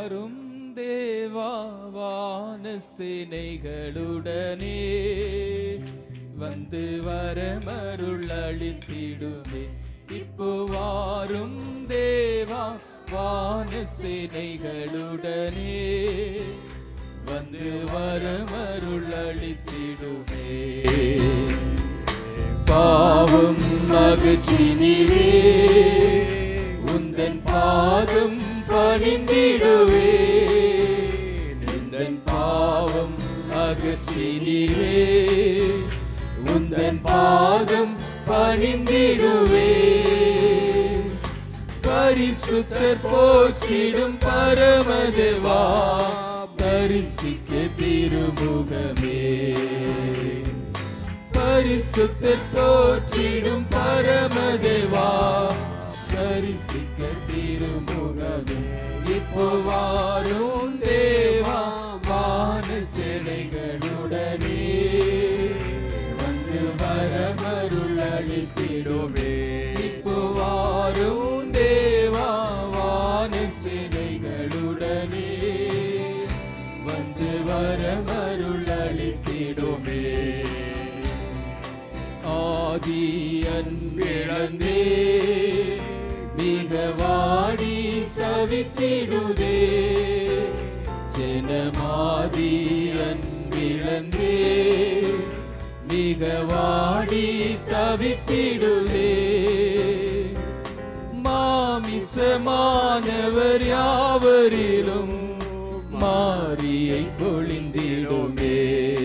வாரும் தேவா வானசேனைகளுடனே வந்து வரமருள் அளித்திடுமே இப்போ வாரும் தேவா வானசேனைகளுடனே வந்து வரமருள் அளித்திடுமே பாவம் மகிழ்ச்சினிலே உந்தன் பாதம் பணிந்திடுவே உந்தன் பாவம் அகற்றினிலே உந்தன் பாதம் பணிந்திடுவே பரிசுத்தர் போற்றிடும் பரமதேவா தரிசிக்க திருமுகமே பரிசுத்தர் போற்றிடும் பரமதேவா தரிசிக்க திருமுகமே இப்போ வாரும் தேவா வான சேனைகளுடனே வந்து வரமருள் அளித்திடுமே இப்போ வாரும் தேவா வான சேனைகளுடனே வந்து வரமருள் அளித்திடுமே ஆதி அன்பிழந்தே மிக வாடி தவித்திடுதே ஜனமாதி அன்பிழந்தே மிக வாடி தவித்திடுதே மாமிசமானவர் யாவரிலும் மாரியை பொழிந்திடுமே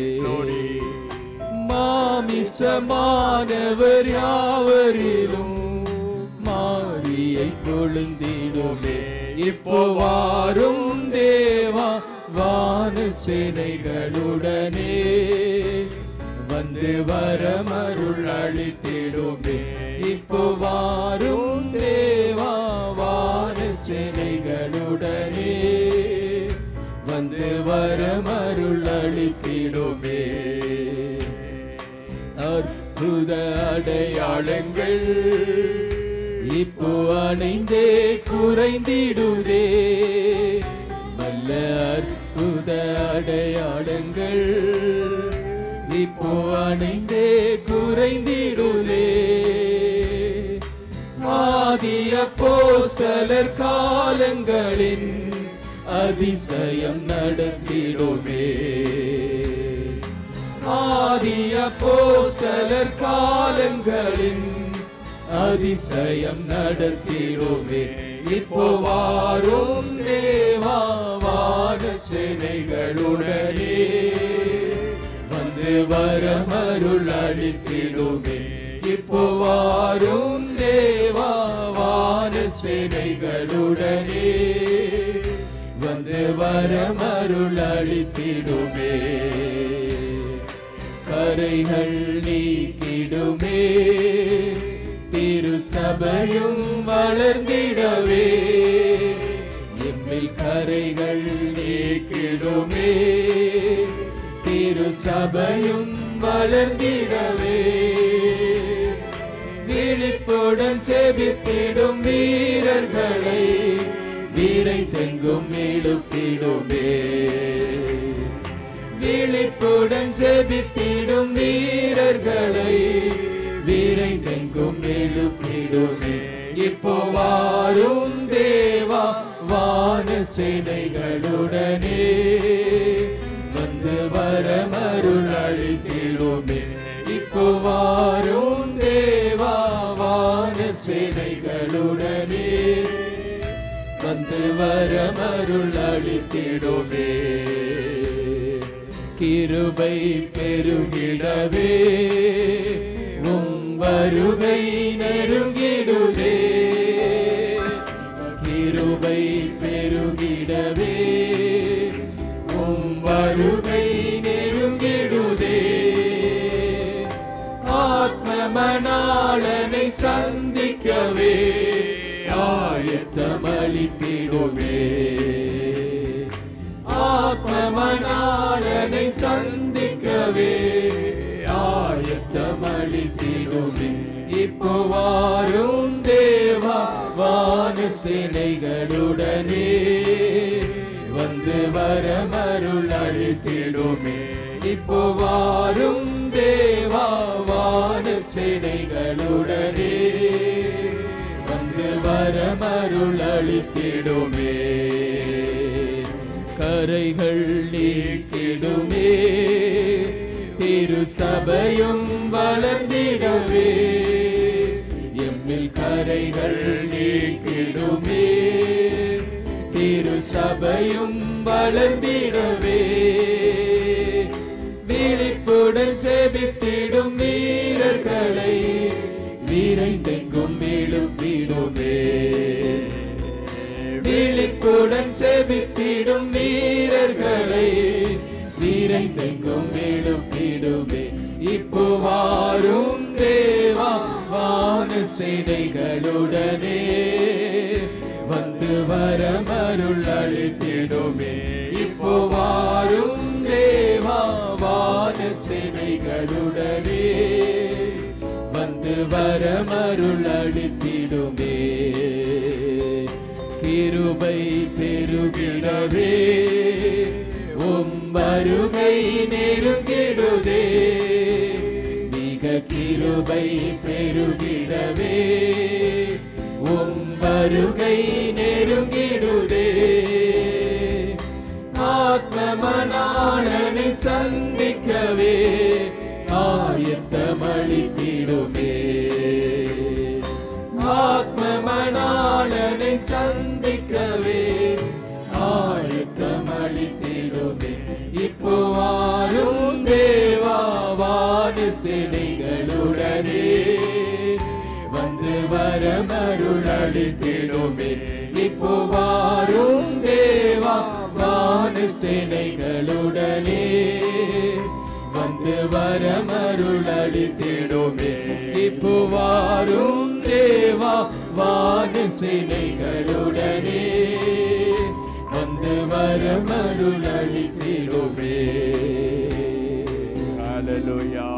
மாமிசமானவர் யாவரிலும் மாரியை கொழுந்திடுமே இப்போ வாரும் தேவா வான சேனைகளுடனே வந்து வரமருள் அளித்திடுமே இப்போ வாரும் தேவா வான சேனைகளுடனே வந்து வரமருள் அளித்திடுமே அற்புத அடையாளங்கள் இப்போ அணைந்தே குறைந்திடுதே வல்ல அற்புத அடையாளங்கள் இப்போ அணைந்தே குறைந்திடுதே ஆதிய போஸ்தலர் காலங்களின் அதிசயம் நடத்திடுமே ஆதிய போஸ்தலர் காலங்களின் அதிசயம் நடத்திடுமே இப்போ வாரும் தேவா வான சேனைகளுடனே வந்து வரமருள் அளித்திடுமே இப்போ வாரும் தேவா வான சேனைகளுடனே வந்து வரமருள் அளித்திடுமே கரைகள் நீக்கிடுமே திரு சபையும் வளர்ந்திடவே எம்மில் கரைகள் நீக்கிடுமே திரு சபையும் வளர்ந்திடவே விழிப்புடன் செபித்திடும் வீரர்களை வீரை தெங்கும் எழுப்பிடுமே விழிப்புடன் செபித்திடும் வீரர்களை வீரை தெங்கும் எழுப்பிடுமே இப்போ வாரும் தேவா வான சேனைகளுடனே வந்து வரமருள் அளித்திடுமே இப்போ வாரும் தேவா வான சேனைகளுடனே வந்து வரமருள் அளித்திடுமே கிருபை பெருகிடவே உம் வருகை நெருங்கிடுதே கிருபை பெருகிடவே உம் வருகை நெருங்கிடுதே ஆத்ம மணாளனை சந்திக்கவே ஆயத்தமளித்திடுமே ஆத்ம மணாளனை சந்திக்கவே ஆயத்தமளித்திடுமே இப்போ வாரும் தேவா வான சேனைகளுடனே வந்து வரமருள் அளித்திடுமே இப்போ வாரும் தேவா வான சேனைகளுடனே வந்து வரமருள் அளித்திடுமே கரைகள் நீக்கிடுமே திரு சபையும் வளர்ந்திடவே எம்மில் கரைகள் நீக்கிடுமே திரு சபையும் வளர்ந்திடவே விழிப்புடன் ஜெபித்திடும் வீரர்களை வீரைந்தெங்கும் எழுப்பிடுமே விழிப்புடன் செபித்திடும் வீரர்களை வீரைந்தெங்கும் எழுப்பிடுமே இப்போ வாரும் தேவா வான சேனைகளுடனே வந்து வரமருள் அளித்திடுமே இப்போ வாரும் தேவா வான சேனைகளுடனே வந்து வரமருள் அளித்திடுமே கிருபை பெருகிடவே உம் வருகை நெருங்கிடுதே மிக கிருபை பெருகிடவே உம் வருகை நெருங்கிடுதே ஆத்மமனாளனை சந்திக்கவே ஆயத்தமளித்திடுமே ஆத்மமனாளனை சந்திக்கவே ஆயத்தமளித்திடுமே இப்போ வாரும் தேவாவான சேனைகளுடனே வந்து வரமருள் அளித்திடுமே இப்போ வாரும் தேவா வான சேனைகளுடனே வந்து வரமருள் அளித்திடுமே இப்போ வாரும் தேவா வான சேனைகளுடனே வந்து வரமருள் அளித்திடுமே Hallelujah,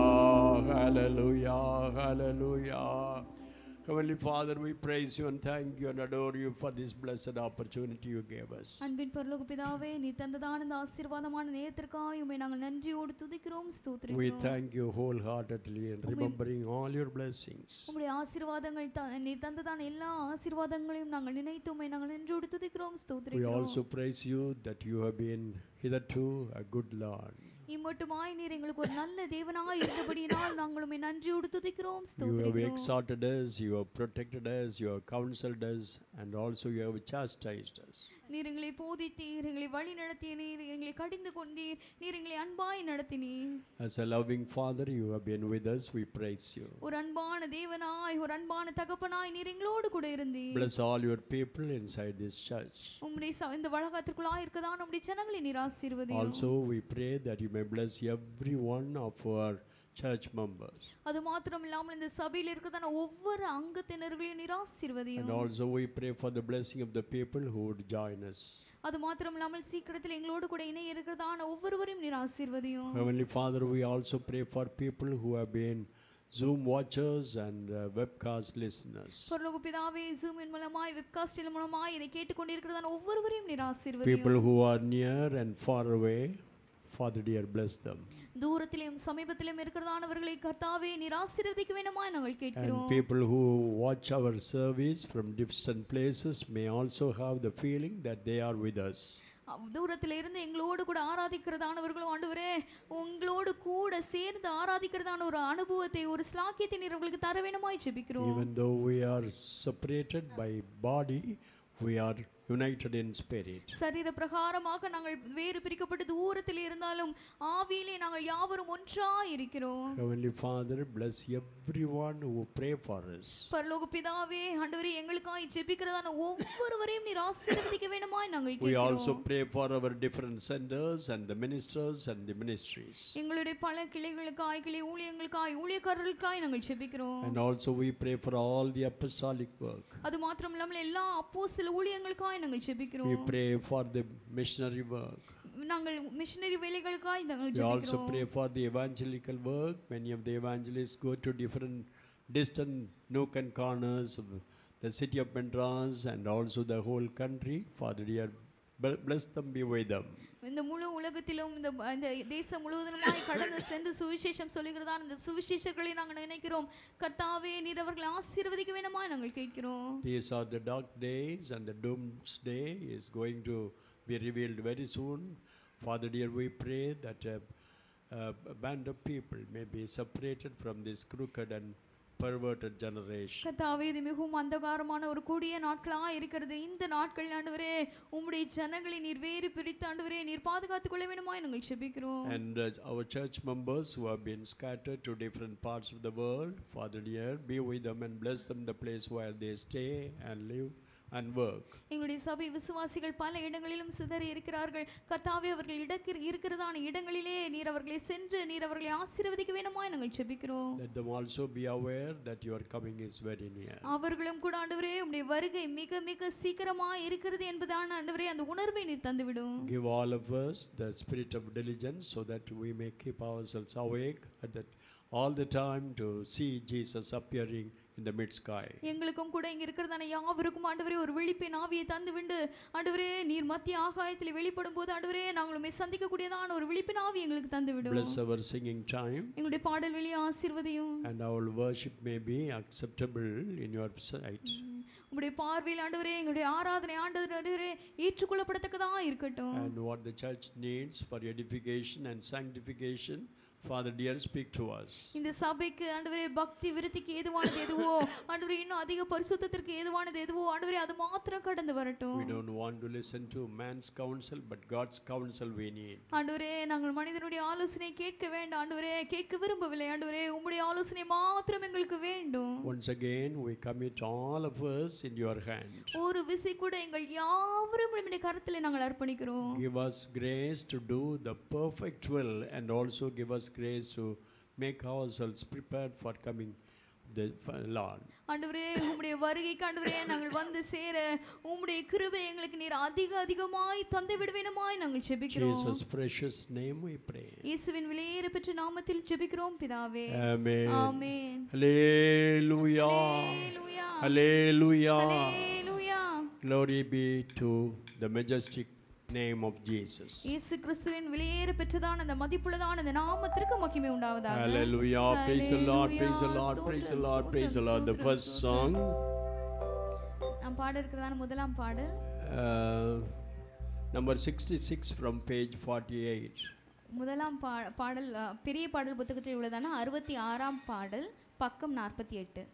hallelujah, hallelujah. Heavenly Father, we praise you and thank you and adore you for this blessed opportunity you gave us. அன்பின் பரலோக பிதாவே நீ தந்ததான இந்த ஆசீர்வாதமான நேரத்திற்காக உம்மை நாங்கள் நன்றியோடு துதிக்கிறோம் We ஸ்தோத்திரிக்கிறோம் thank you wholeheartedly and remembering all your blessings. உம்முடைய ஆசீர்வாதங்கள் த- நீ தந்ததான எல்லா ஆசீர்வாதங்களையும் நாங்கள் நினைத்து உம்மை நாங்கள் நன்றியோடு துதிக்கிறோம் We ஸ்தோத்திரிக்கிறோம் also praise you that you have been hitherto a good Lord. இம்மட்டுமாய் நீர் எங்களுக்கு ஒரு நல்ல தேவனாய் இருந்தபடியினால் நாங்கள் உம்மை நன்றியோடு துதிக்கிறோம் You have ஸ்தோத்திரிக்கிறோம் exhorted us, you have protected us, you have counseled us, and also you have chastised us. நீர் எங்களை போதித்தீர் எங்களை வழி நடத்தினீர் எங்களை கடிந்து கொண்டீர் நீர் எங்களை அன்பாய் நடத்தினீர் As a loving Father, you have been with us. We praise you. ஒரு அன்பான தேவனாய் ஒரு அன்பான தகப்பனாய் நீர் எங்களோடு கூட இருந்தீர் Bless all your people inside this church. உம்முடைய ச- இந்த வழக்கத்திற்குள்ளாய் இருக்கதான் நம்முடைய ஜனங்களை நீர் ஆசீர்வதியும் Also, we pray that you may bless every one of our church members. அது மாத்திரம் இல்லாமல் இந்த சபையில் இருக்கதான ஒவ்வொரு அங்கத்தினர்களையும் நீர் ஆசீர்வதியும் And also, we pray for the blessing of the people who would join us. அது மாத்திரம் இல்லாமல் சீக்கிரத்தில் எங்களோடு கூட இணைய இருக்கிறதான ஒவ்வொருவரையும் நீர் ஆசீர்வதியும் Heavenly Father, we also pray for people who have been Zoom watchers and uh, webcast listeners. பரலோக பிதாவே ஜூமின் மூலமாய் வெப்காஸ்டில் மூலமாய் இதை கேட்டுக்கொண்டிருக்கிறதான ஒவ்வொருவரையும் நீர் ஆசீர்வதியும் People who are near and far away, Father dear, bless them. தூரத்திலும் சமீபத்திலும் இருக்கிறதானவர்களை கர்த்தாவே நீர் ஆசீர்வதிக்க வேண்டுமாய் நாங்கள் And கேட்கிறோம் people who watch our service from distant places may also have the feeling that they are with us. அவ் தூரத்தில் இருந்து எங்களோடு கூட ஆராதிக்கிறதானவர்களும் ஆண்டவரே உங்களோடு கூட சேர்ந்து ஆராதிக்கிறதான ஒரு அனுபவத்தை ஒரு ஸ்லாக்கியத்தை நீர் உங்களுக்கு தர வேணுமாய் ஜெபிக்கிறோம் Even though we are separated by body, we are united in spirit. சரீர பிரகாரமாக நாங்கள் வேறு பிரிக்கப்பட்டு தூரத்தில் இருந்தாலும் ஆவியிலே நாங்கள் யாவரும் ஒன்றாய் இருக்கிறோம் Heavenly Father, bless everyone who pray for us. பரலோக பிதாவே ஆண்டவரே எங்களுக்காய் ஜெபிக்கிறதான ஒவ்வொருவரையும் நீர் ஆசீர்வதிக்க வேண்டுமாய் நாங்கள் We also கேட்கிறோம் pray for our different centers and the ministers and the ministries. எங்களுடைய பல கிளைகளுக்காய் கிளை ஊழியங்களுக்காய் ஊழியக்காரர்களுக்காய் நாங்கள் ஜெபிக்கிறோம் And also we pray for all the apostolic work. அது மாத்திரம் இல்லாமல் எல்லா அப்போ சில ஊழியங்களுக்காய் நாங்கள் We ஜெபிக்கிறோம் pray for the missionary work. நாங்கள் மிஷனரி வேலைகளுக்காய் நாங்கள் We also ஜெபிக்கிறோம் pray for the evangelical work. Many of the evangelists go to different distant nook and corners of the city of Madras and also the whole country. Father dear, Bl- Bless them, be with them. இந்த முழு உலகத்திலும் இந்த இந்த தேசம் முழுவதுமாய் கடந்து சென்று சுவிசேஷம் சொல்லுகிறதான இந்த சுவிசேஷர்களை நாங்கள் நினைக்கிறோம் கர்த்தாவே நீர் அவர்களை ஆசீர்வதிக்க வேண்டுமா நாங்கள் கேட்கிறோம் These are the dark days, and the doomsday is going to be revealed very soon. Father dear, we pray that a, a band of people may be separated from this crooked and perverted generation. கர்த்தாவே இது மிகவும் அந்தகாரமான ஒரு கூடிய நாட்களா இருக்கிறது இந்த நாட்கள் ஆண்டவரே உம்முடைய ஜனங்களை நீர் வேறு பிரித்து ஆண்டவரே நீர் பாதுகாத்துக் கொள்ள வேண்டுமா நாங்கள் செபிக்கிறோம் And uh, our church members who have been scattered to different parts of the world, Father dear, be with them and bless them the place where they stay and live and work. எங்களுடைய சபை விசுவாசிகள் பல இடங்களிலும் சிதறி இருக்கிறார்கள் கர்த்தாவே அவர்கள் இடக்கு இருக்கிறதான இடங்களிலே நீர் அவர்களை சென்று நீர் அவர்களை ஆசீர்வதிக்க வேண்டுமா நாங்கள் செபிக்கிறோம் Let them also be aware that your coming is very near. அவர்களும் கூட ஆண்டவரே உம்முடைய வருகை மிக மிக சீக்கிரமா இருக்கிறது என்பதான ஆண்டவரே அந்த உணர்வை நீர் தந்துவிடும் Give all of us the spirit of diligence so that we may keep ourselves awake at that all the time to see Jesus appearing in the mid sky. எங்களுக்கும் கூட இங்க இருக்கிறதான யாவருக்கும் ஆண்டவரே ஒரு விழிப்பின் ஆவியை தந்து விண்டு ஆண்டவரே நீர் மத்திய ஆகாயத்தில் வெளிப்படும் போது ஆண்டவரே நாங்கள் உம்மை சந்திக்கக்கூடியதான ஒரு விழிப்பின் ஆவி எங்களுக்கு தந்து விடும் Bless our singing time எங்களுடைய பாடல் வெளியே ஆசீர்வதியும் and our worship may be acceptable in your sight. உம்முடைய பார்வையில் ஆண்டவரே எங்களுடைய ஆராதனை ஆண்டவர் ஆண்டவரே ஏற்றுக்கொள்ளப்படத்தக்கதா இருக்கட்டும் And what the church needs for edification and sanctification, Father dear, speak to us. இந்த சபைக்கு ஆண்டவரே பக்தி விருத்திக்கு ஏதுவானது எதுவோ ஆண்டவரே இன்னும் அதிக பரிசுத்தத்திற்கு ஏதுவானது எதுவோ ஆண்டவரே அது மாத்திரம் கடந்து வரட்டும் We don't want to listen to man's counsel, but God's counsel we need. ஆண்டவரே நாங்கள் மனிதனுடைய ஆலோசனை கேட்க வேண்டாம் ஆண்டவரே கேட்க விரும்பவில்லை ஆண்டவரே உம்முடைய ஆலோசனை மாத்திரம் எங்களுக்கு வேண்டும் Once again, we commit all of us in your hand. ஒரு விசை கூட எங்கள் யாவரும் உம்முடைய கரத்தில் நாங்கள் அர்ப்பணிக்கிறோம் Give us grace to do the perfect will and also give us grace to make ourselves prepared for coming the Lord. ஆண்டவரே உம்முடைய வருகைக்கு ஆண்டவரே நாங்கள் வந்து சேர உம்முடைய கிருபை எங்களுக்கு நீர் அதிக அதிகமாய் தந்து விடுவேனுமாய் நாங்கள் ஜெபிக்கிறோம் Jesus' precious name we pray. இயேசுவின் விலையேற பெற்ற நாமத்தில் ஜெபிக்கிறோம் பிதாவே Amen. Amen Hallelujah. Hallelujah Hallelujah. Hallelujah Glory be to the majestic name of Jesus. இயேசு கிறிஸ்துவின் விலையேற பெற்றதான அந்த மதிப்புள்ளதான அந்த நாமத்திற்கு மகிமை உண்டாவதாக Hallelujah. Praise the Lord. Praise the Lord. Hallelujah. Praise the Lord. ஸ்தோத்திரம், Praise the Lord. The ஸ்தோத்திரம், first song. நாம் பாட இருக்கிறதான முதலாம் பாடல் Uh, number 66 from page 48. முதலாம் பா பாடல் அ, பெரிய பாடல் புத்தகத்தில் உள்ளதான அறுபத்தி ஆறாம் பாடல் பக்கம் நாற்பத்தி எட்டு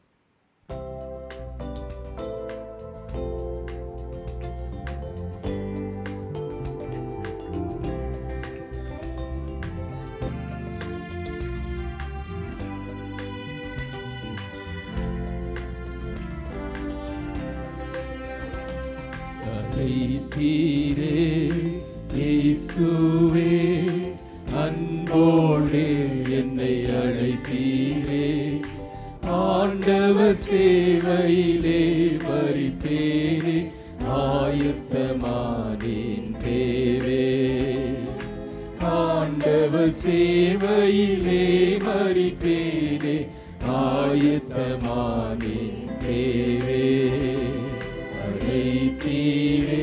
அழைத்தீரே இயேசுவே அன்போடு என்னை அழைத்தீரே ஆண்டவர் சேவையிலே மறிப்பேனே ஆயுத்தமானேன் தேவே ஆண்டவர் சேவையிலே மறிப்பேனே ஆயுத்தமானேன் தேவே அழைத்தீரே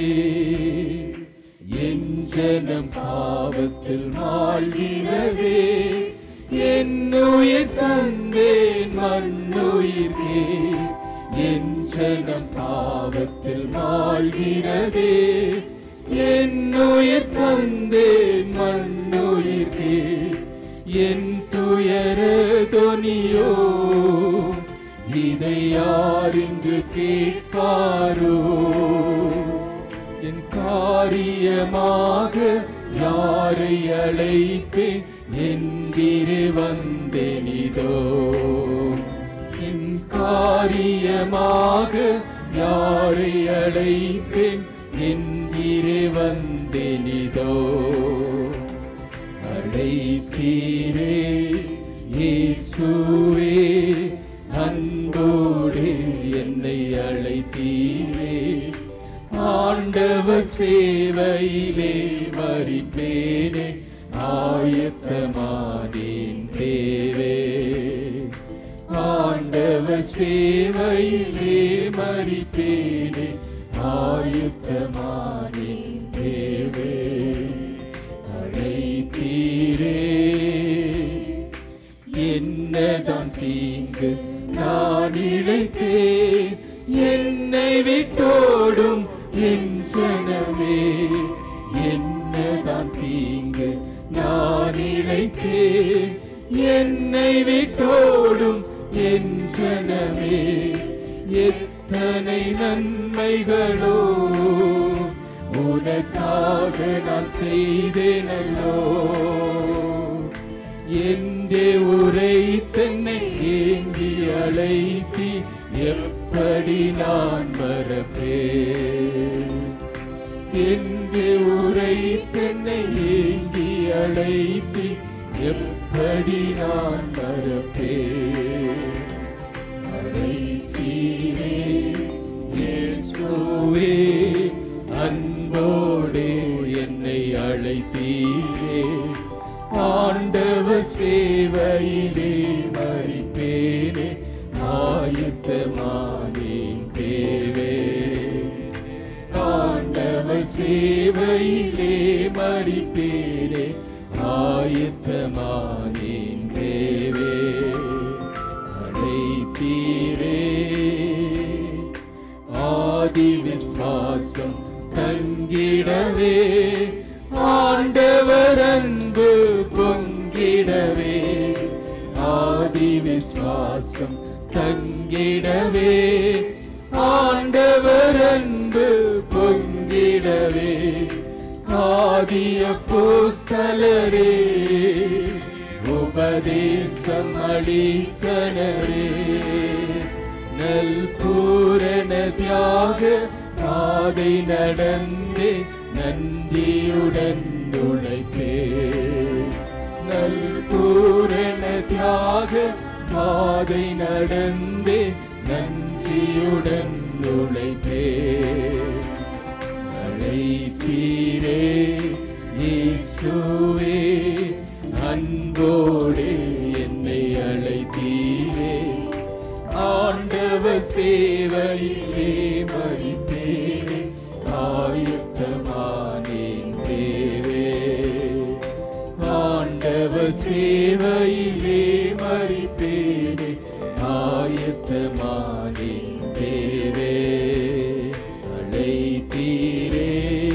என் ஜனம் பாவத்தில் மாழ்கிறதே என்னுயிர் தந்தேன் மண்ணுயிர்கே என் ஜனம் பாவத்தில் மாழ்கிறதே என்னுயிர் தந்தேன் மண்ணுயிர்கே என் துயர தொனியோ இதை யார் இன்று கேட்பாரோ என் காரியமாக யாரை அழைப்பேன் என்றிரு வந்தேனிதோ என் காரியமாக யாரை அழைப்பேன் என்றிரு வந்தேனிதோ அழைத்தீரே இயேசுவே அன்போடு என்னை அழைத்தீரே ஆண்டவ சேவையிலே மறிப்பேனே ஆயத்தமானேன் தேவே ஆண்டவ சேவையிலே மறிப்பேனே ஆயுத்தமானேன் தீங்கு நான் இழைத்தேன் என்னை விட்டோடும் என் ஜனமே என்னதான் தீங்கு நான் இழைத்தேன் என்னை விட்டோடும் என் ஜனமே எத்தனை நன்மைகளோ உனக்காக நான் செய்தேனல்லோ எங்கே உரை தன்னை ஏங்கி அழைத்தி எப்படி நான் மறப்பேன் எங்கே உரை தன்னை ஏங்கி அழைத்தி எப்படி நான் மறப்பேன் அழைத்தீரே இயேசுவே அன்போடே என்னை அழைத்தீரே ஆண்டவ சேவையிலே மறிப்பேனே ஆயுத்தமானேன் தேவே ஆண்டவ சேவையிலே மறிப்பேனே ஆயுத்தமானேன் தேவே அழைத்தீரே ஆதி விஸ்வாசம் தங்கிடவே ஆண்டவர் அன்பு பொங்கிடவே ஆதி விஸ்வாசம் தங்கிடவே ஆண்டவர் அன்பு பொங்கிடவே ஆதிய புஸ்தலரே உபதேசம் அளித்தனரே நல் பூரண தியாக பாதை நடந்தே நன்றியுடன் உழைப்பே நல் பூரண தியாக பாதை நடந்தே நன்றியுடன் உழைப்பே அழைத்தீரே இயேசுவே அன்போடே என்னை அழைத்தீரே ஆண்டவ சேவையிலே மறிப்பேனே ஆயுத்தமானேன் தேவே ஆண்டவ சேவையிலே மறிப்பேனே ஆயுத்தமானேன் தேவே அழைத்தீரே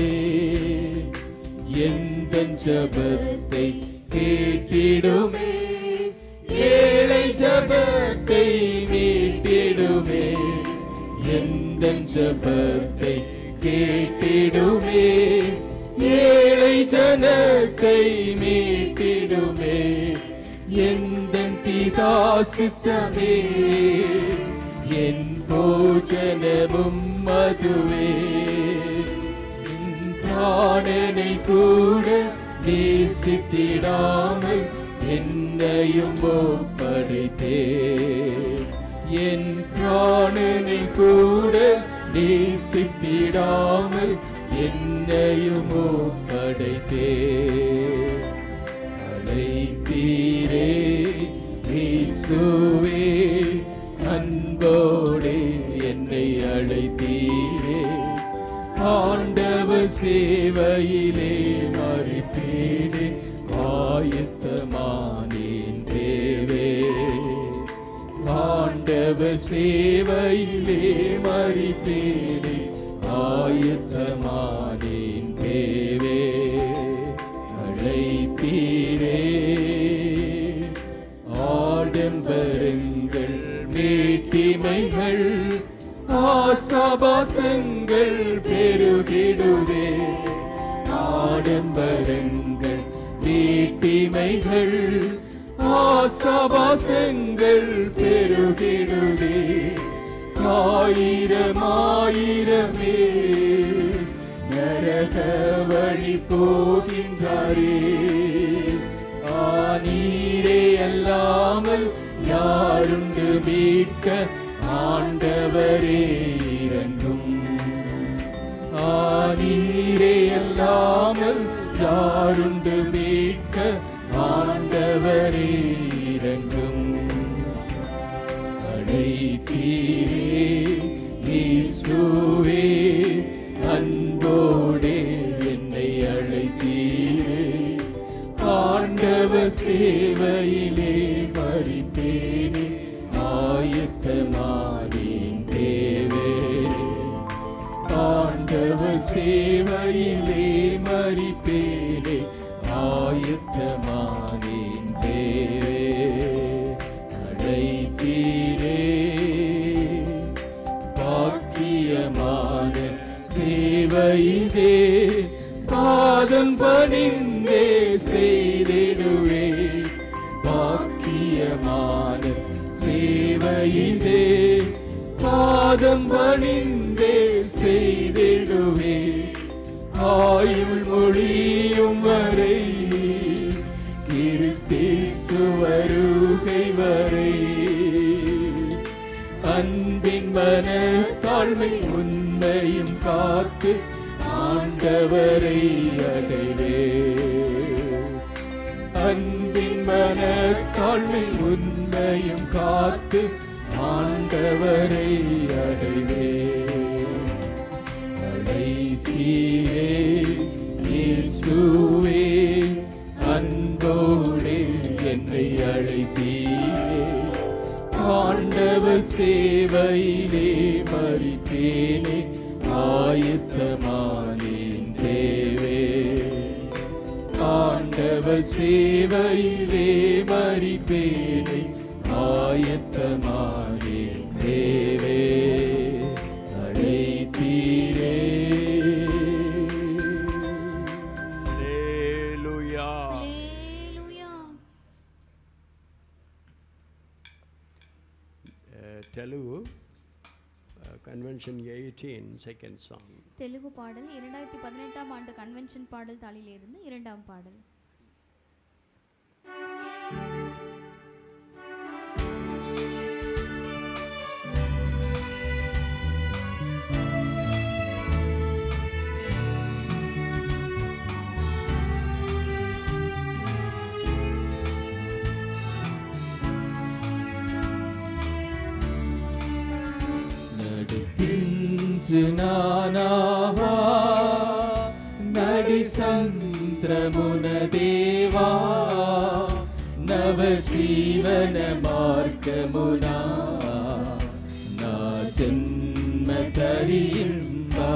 எந்த ஜபத்தை கேட்டிடுமே ஏழை ஜபத்தை மீட்டிடுமே எந்த ஜபத்தை கேட்டிடுமே ஏழை ஜனத்தை மீட்டிடுமே எந்த பிதாசித்தமே என் போஜனமும் மதுவே என் பிராணனை கூட நேசித்திடாமல் என்னையும் ஒப்படைத்தே என் பிராணனை கூட நேசித்திடாமல் என்னையும் ஒப்படைத்தே அழைத்தீரே இயேசுவே அன்போடே என்னை அழைத்தீரே ஆண்டவ சேவையிலே மறிப்பேனே ஆயத்தமானேன் தேவே ஆண்டவ சேவையிலே மறிப்பேனே ஆயத்தமானேன் தேவே அழைத்தீரே ஆடம்பரங்கள் மேட்டிமைகள் ஆசாபாசங்கள் பெருகிடுவே ஆடம்பரங்கள் மேட்டிமைகள் ஆசாபாசங்கள் பெருகிடுவே ஆயிரம் ஆயிரமே நரக வழி போகின்றாரே ஆனீரே அல்லாமல் யாருண்டு மீட்க ஆண்டவரே இறங்கும் ஆனீரே அல்லாமல் யாருண்டு மீட்க ஆண்டவரே இறங்கும் அழைத்தீரே இயேசுவே அன்போடே என்னை அழைத்தீரே ஆண்டவ சேவையிலே மறிப்பேனே சேவையிலே மறிப்பேனே ஆயுத்தமானேன் தேவே அழைத்தீரே பாக்கியமான சேவையிதே பாதம் பணிந்தே செய்திடுவே பாக்கியமான சேவையிதே பாதம் பணிந்தே செய்திடுவே ஆயுள் மொழியும் வரை கிறிஸ்தேசு வருகை வரை அன்பின் மன தாழ்மை உண்மையும் காத்து ஆண்டவரை அடைவே அன்பின் மன தாழ்மை உண்மையும் காத்து ஆண்டவரை அடைவே அழைத்தீரே இயேசுவே அன்போடு என்னை அழைத்தீரே ஆண்டவ சேவையிலே மறித்தேனே ஆயுத்தமானேன் தேவே ஆண்டவ சேவையிலே மறிப்பேனே ஆயத்தமானேன் தேவே அழைத்தீரே Hallelujah. அல்லேலூயா Uh, Telugu, uh, Convention 18, second song. Telugu பாடல் இரண்டாயிரத்தி பதினெட்டாம் ஆண்டு கன்வென்ஷன் பாடல் தாளிலிருந்து இரண்டாம் பாடல் నడిపించు నానావా నడి సంత్రమున దేవా నవ జీవన మార్గమునా నా జన్మ తరింబా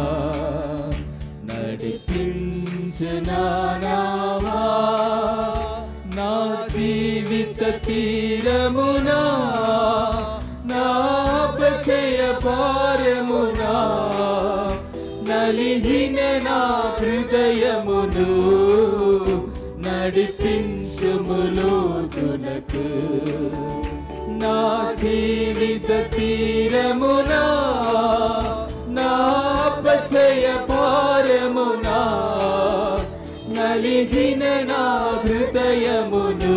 నడిపించు నానావా నా జీవిత తీరమునా నా అపచయ భారమునా నలిగిన నా హృదయమును నడిపించుములోతునకు నా జీవిత తీరమునా నా అపచయ భారమునా నలిగిన నా హృదయమును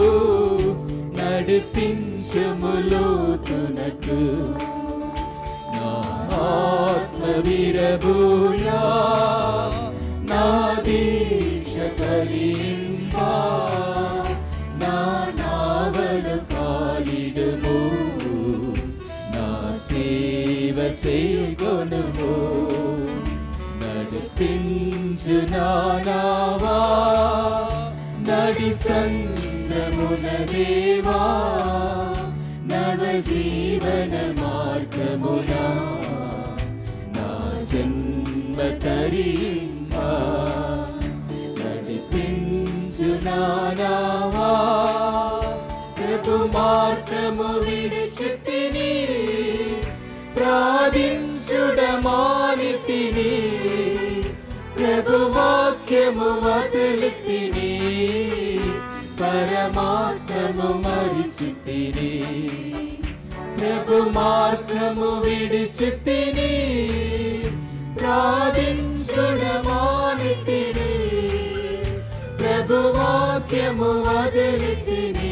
నడిపించుములోతునకు నా ఆత్మ విరబూయా నా దీక్ష కలింబా నా నావలు కాలిడుము నా సేవ చేయగొనుము నడిపించు నానావా నడి సంద్రమున దేవా నవ జీవన మార్గమునా నా జన్మ తరింబా నడిపించు నానావా ప్రభు మార్గము విడిచితిని ప్రార్థించుడమానితిని ప్రభు వాక్యము వదిలితిని పరమాత్మము మరిచితిని ప్రభు మార్గము విడిచితిని ప్రార్థించుడమానితిని ప్రభు వాక్యము వదిలితిని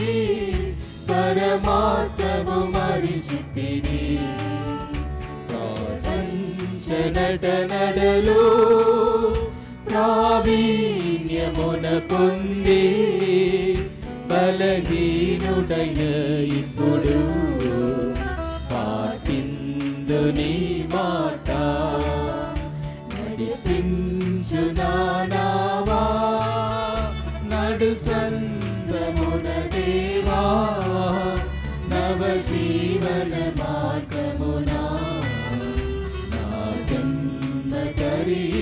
పరమాత్మము మరిచితిని ప్రపంచనట నడలో ప్రావీణ్యమున పొంది బలహీనుడైన ఇప్పుడు పాటిందు నీ మాట నడిపించు నానావా నడు సంద్రమున దేవా నవ జీవన మార్గమునా నా జన్మ తరి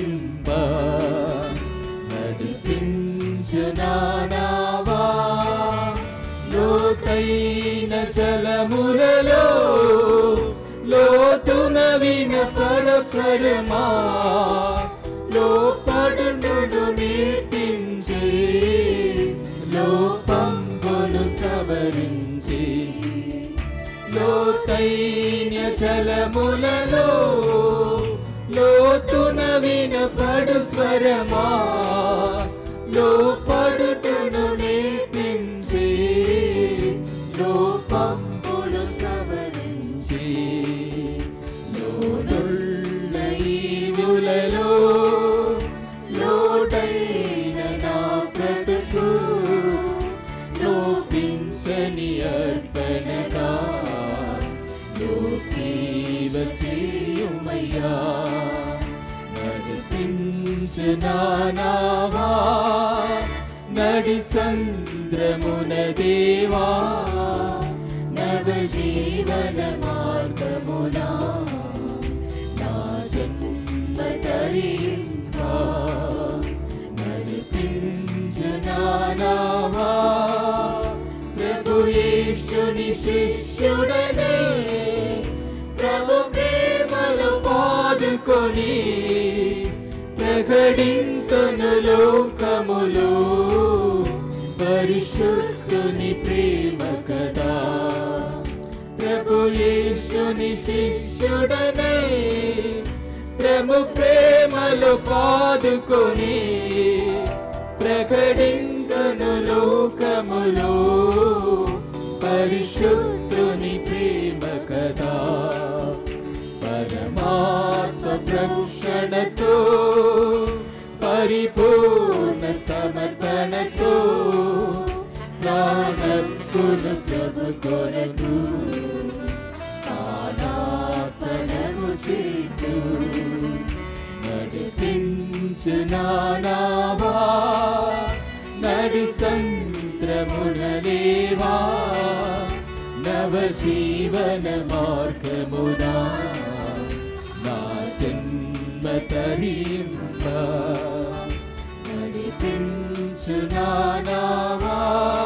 లోతైన జలములలో లోతున విన స్వరస్వరమా లోపడును నేర్పించి లోపంబులు సవరించి లోతైన జలములలో లోతున వినపడు స్వరమా లోపడుటను నేర్పించి లోపంబులు సవరించి లోనున్న ఈవులలో లోడైన నా బ్రతుకు లోపించని అర్పణగా లోకీవ చేయుమయ్యా నడిపించు నానావా నడి సంద్రమున దేవా నవ జీవన మార్గమునా నా జన్మ తరింపా నడిపించు నానావా ప్రభు యేసుని శిష్యుడనే ప్రభు ప్రేమలు పాదుకొని ప్రకటింతును లోకములో పరిశుద్ధుని ప్రేమ కదా ప్రభు యేసుని శిష్యుడనే ప్రభు ప్రేమలు పాదుకొని ప్రకటింతును లోకములో పరిశుద్ధుని ప్రేమ కదా పరమాత్మ ప్రక్షణతో పరిపూర్ణ సమర్పణతో ప్రాణపులు ప్రభు కొరకు ఆనాపణము చేతు నడిపించు నానావా నడి సంత్రమున దేవా నవ జీవన మార్గమునా నా జన్మ తరింప నడిపించు నానావా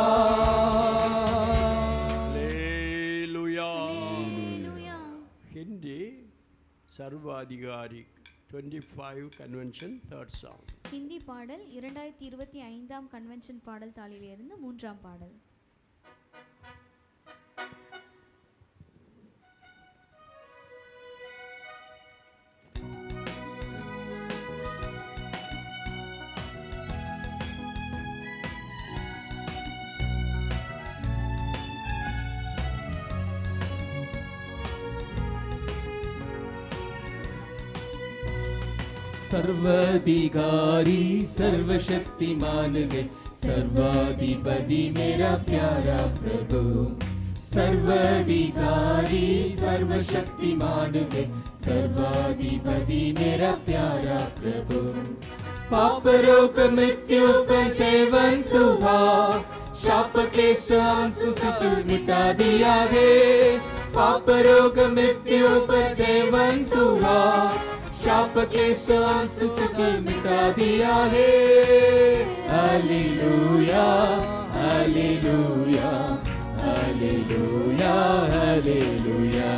Hallelujah. Hallelujah. Hindi Sarvadhigari 25 Convention, third song. Hindi பாடல் இரண்டாயிரத்தி இருபத்தி ஐந்தாம் கன்வென்ஷன் பாடல் தாளிலிருந்து மூன்றாம் பாடல் सर्वाधिकारी सर्वशक्तिमान है सर्वाधिपति मेरा प्यारा प्रभु सर्वाधिकारी सर्वशक्तिमान है सर्वाधिपति मेरा प्यारा प्रभु पाप रोग मृत्यु पर जयवंत हुआ शाप के श्वास से तू मिटा दिया है पाप रोग मृत्यु पर जयवंत हुआ शाप के श्वास से तू मिटा दिया है hallelujah hallelujah hallelujah hallelujah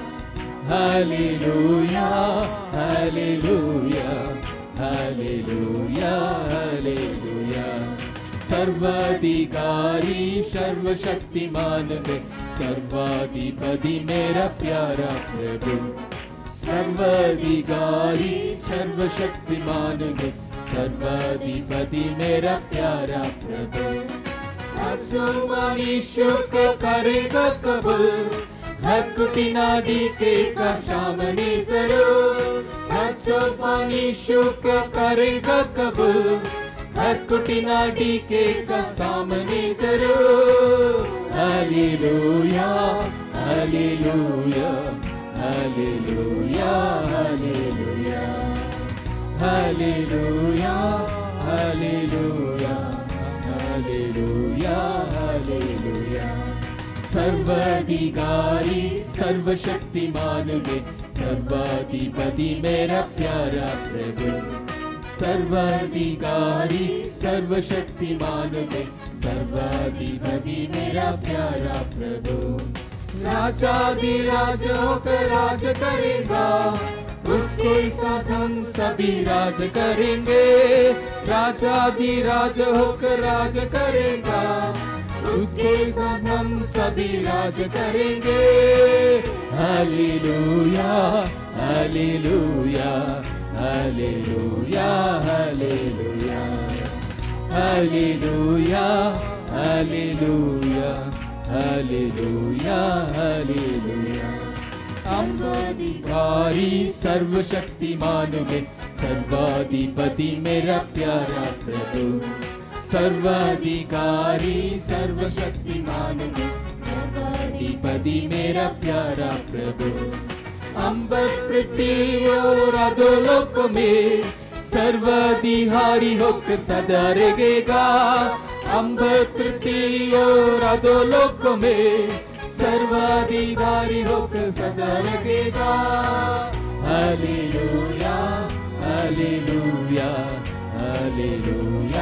hallelujah hallelujah hallelujah hallelujah सर्वाधिकारी सर्वशक्तिमान में सर्वाधिपति मेरा प्यारा प्रभु सर्वाधिकारी सर्वशक्तिमान में सर्वाधिपति मेरा प्यारा प्रभु हर शुक्र करेगा कबूल हर कुटी नाडी के का सामने जरूर हर सोपानी शुक्र करेगा कबूल हर कुटी नाडी के का सामने जरूर hallelujah hallelujah hallelujah hallelujah hallelujah hallelujah hallelujah hallelujah सर्वाधिकारी सर्वशक्तिमान में सर्वाधिपति मेरा प्यारा प्रभु सर्वाधिकारी सर्वशक्तिमान है सर्वाधिपति मेरा प्यारा प्रभु राजाधिराज होकर राज करेगा उसके साथ हम सभी राज करेंगे राजाधिराज होकर राज करेगा उसके साथ हम सभी राज करेंगे hallelujah hallelujah hallelujah hallelujah hallelujah hallelujah hallelujah hallelujah सर्वाधिकारी सर्वशक्तिमान है सर्वाधिपति मेरा प्यारा प्रभु सर्वाधिकारी सर्वशक्तिमान है सर्वाधिपति मेरा प्यारा प्रभु अंबर पृथ्वी और अधोलोक में सर्वाधिकारी होकर सदा रहेगा अंबर पृथ्वी और अधोलोक में सर्वाधिकारी होकर सदा रहेगा hallelujah hallelujah hallelujah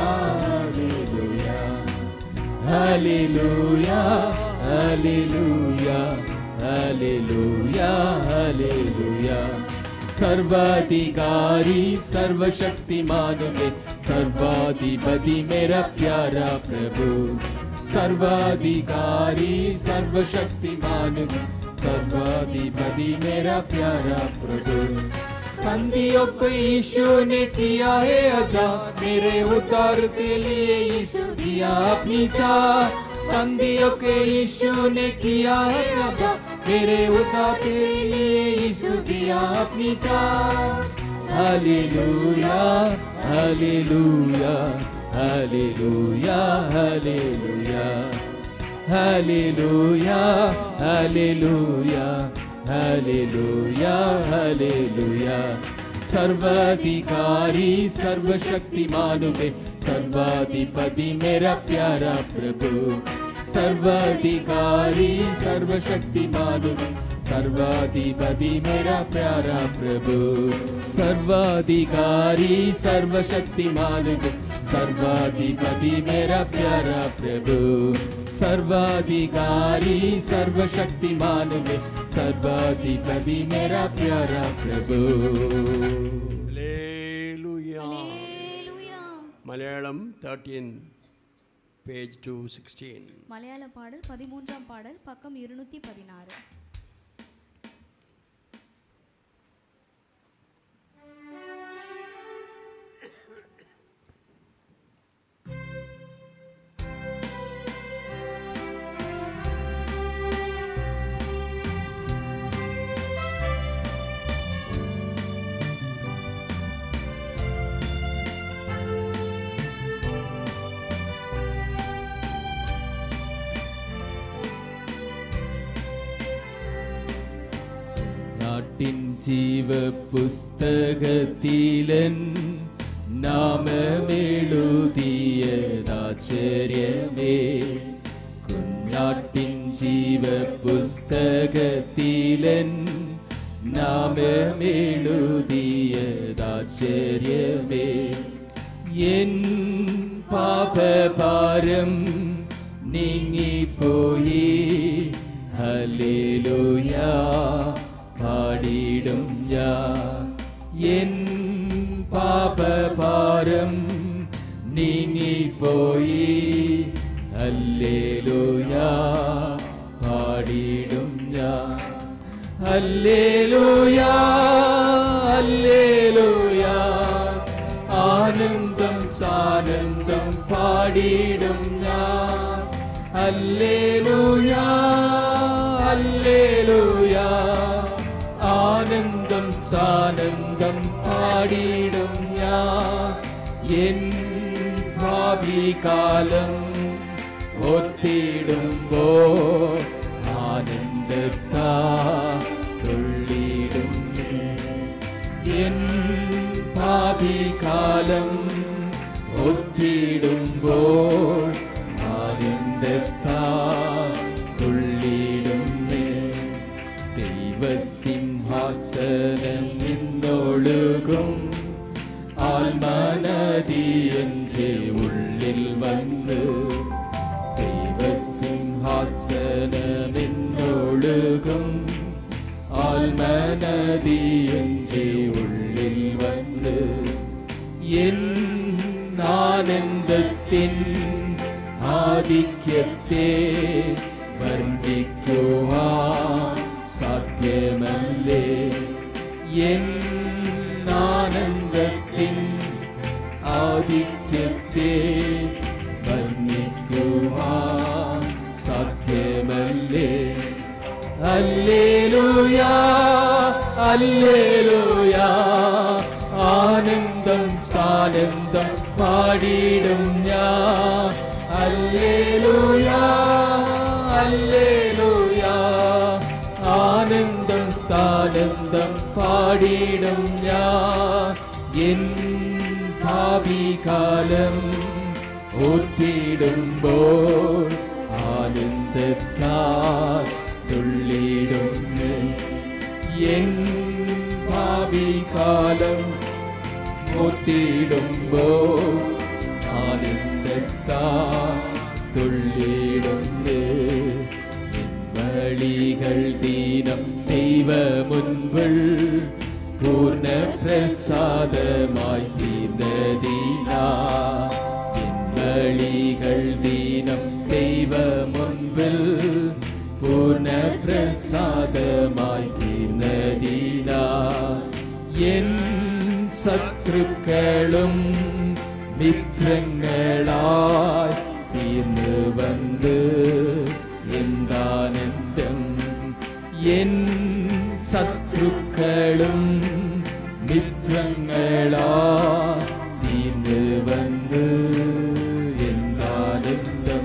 hallelujah hallelujah hallelujah hallelujah hallelujah सर्वाधिकारी सर्वशक्तिमान में सर्वाधिपति मेरा प्यारा प्रभु सर्वाधिकारी सर्वशक्तिमान में सर्वाधिपति मेरा प्यारा प्रभु बंदियों को यीशु ने किया है अजा मेरे उद्धार के लिए यीशु दिया अपनी चाह बंदियों के यीशु ने किया है अजा मेरे उद्धार के लिए यीशु दिया अपनी चाह hallelujah hallelujah hallelujah hallelujah hallelujah hallelujah hallelujah hallelujah सर्वाधिकारी सर्वशक्तिमान में सर्वाधिपति मेरा प्यारा प्रभु सर्वाधिकारी सर्वशक्तिमान में सर्वाधिपति मेरा प्यारा प्रभु सर्वाधिकारी सर्वशक्तिमान में सर्वाधिपति मेरा प्यारा प्रभु सर्वाधिकारी सर्वशक्तिमान में सर्वाधिपति मेरा प्यारा प्रभु Hallelujah. அல்லேலூயா. Malayalam 13, page 216. மலையாள பாடல் பதிமூன்றாம் பாடல் பக்கம் இருநூத்தி பதினாறு നാട്ടിൻ ജീവ പുസ്തകത്തിലൻ നാമമെഴുതിയതാശ്ചര്യമേ കുഞ്ഞാട്ടിൻ ജീവ പുസ്തകത്തിലൻ നാമമെഴുതിയതാശ്ചര്യമേ എൻ പാപഭാരം നീങ്ങിപ്പോയി ഹല്ലേലൂയാ പാടിടും ഞാൻ എൻ പാപഭാരം നീങ്ങിപ്പോയി ഹല്ലേലൂയാ പാടിടും ഞാൻ ഹല്ലേലൂയാ ഹല്ലേലൂയാ ആനന്ദം സാനന്ദം പാടിടും ഞാൻ ഹല്ലേലൂയാ ഹല്ലേലൂയാ ആനന്ദം സ്ഥാനന്ദം പാടിടും ഞാൻ എൻ ഭാവി കാലം ഒത്തിടുമ്പോൾ ആനന്ദത്താ തുള്ളിടും എൻ ഭാവി കാലം ഒത്തിടുമ്പോൾ ആനന്ദത്താ തുള്ളിടുന്നേ ദൈവസിംഹാസനം നിന്നൊഴുകും ആത്മ ആനന്ദത്തിൻ ആധിക്യത്തെ വർണ്ണിക്കുവാൻ സാധ്യമല്ലേ എൻ ആനന്ദത്തിൻ ആധിക്യത്തെ വർണ്ണിക്കുവാൻ സാധ്യമല്ലേ അല്ലേലൂയാ അല്ലേലൂയാ ആനന്ദം സാനന്ദം പാടിയിടും ഞാൻ അല്ലേലൂയാ അല്ലേലൂയാ ആനന്ദം സാനന്ദം പാടിയിടും ഞാൻ എൻ ഭാവി കാലം ഓർത്തിടുമ്പോൾ ആനന്ദത്താൽ തുള്ളിടുന്നു എൻ ഭാവി കാലം ഓർത്തിടുമ്പോൾ ആനന്ദത്താൽ തുള്ളിടുന്നു എൻ വഴികൾ ദീനം ദൈവ മുൻപിൽ പൂർണ്ണ പ്രസാദമായി തീർന്നതീന എൻ വഴികൾ ദീനം ദൈവ മുൻപിൽ പൂർണ്ണ പ്രസാദമായി തീർന്നതീന എൻ ശത്രുക്കളും മിത്രങ്ങളായി തീർന്നു വന്ന് എന്താനന്ദം എൻ ശത്രുക്കളും മിത്രങ്ങളായി തീർന്നു വന്ന് എന്താനന്ദം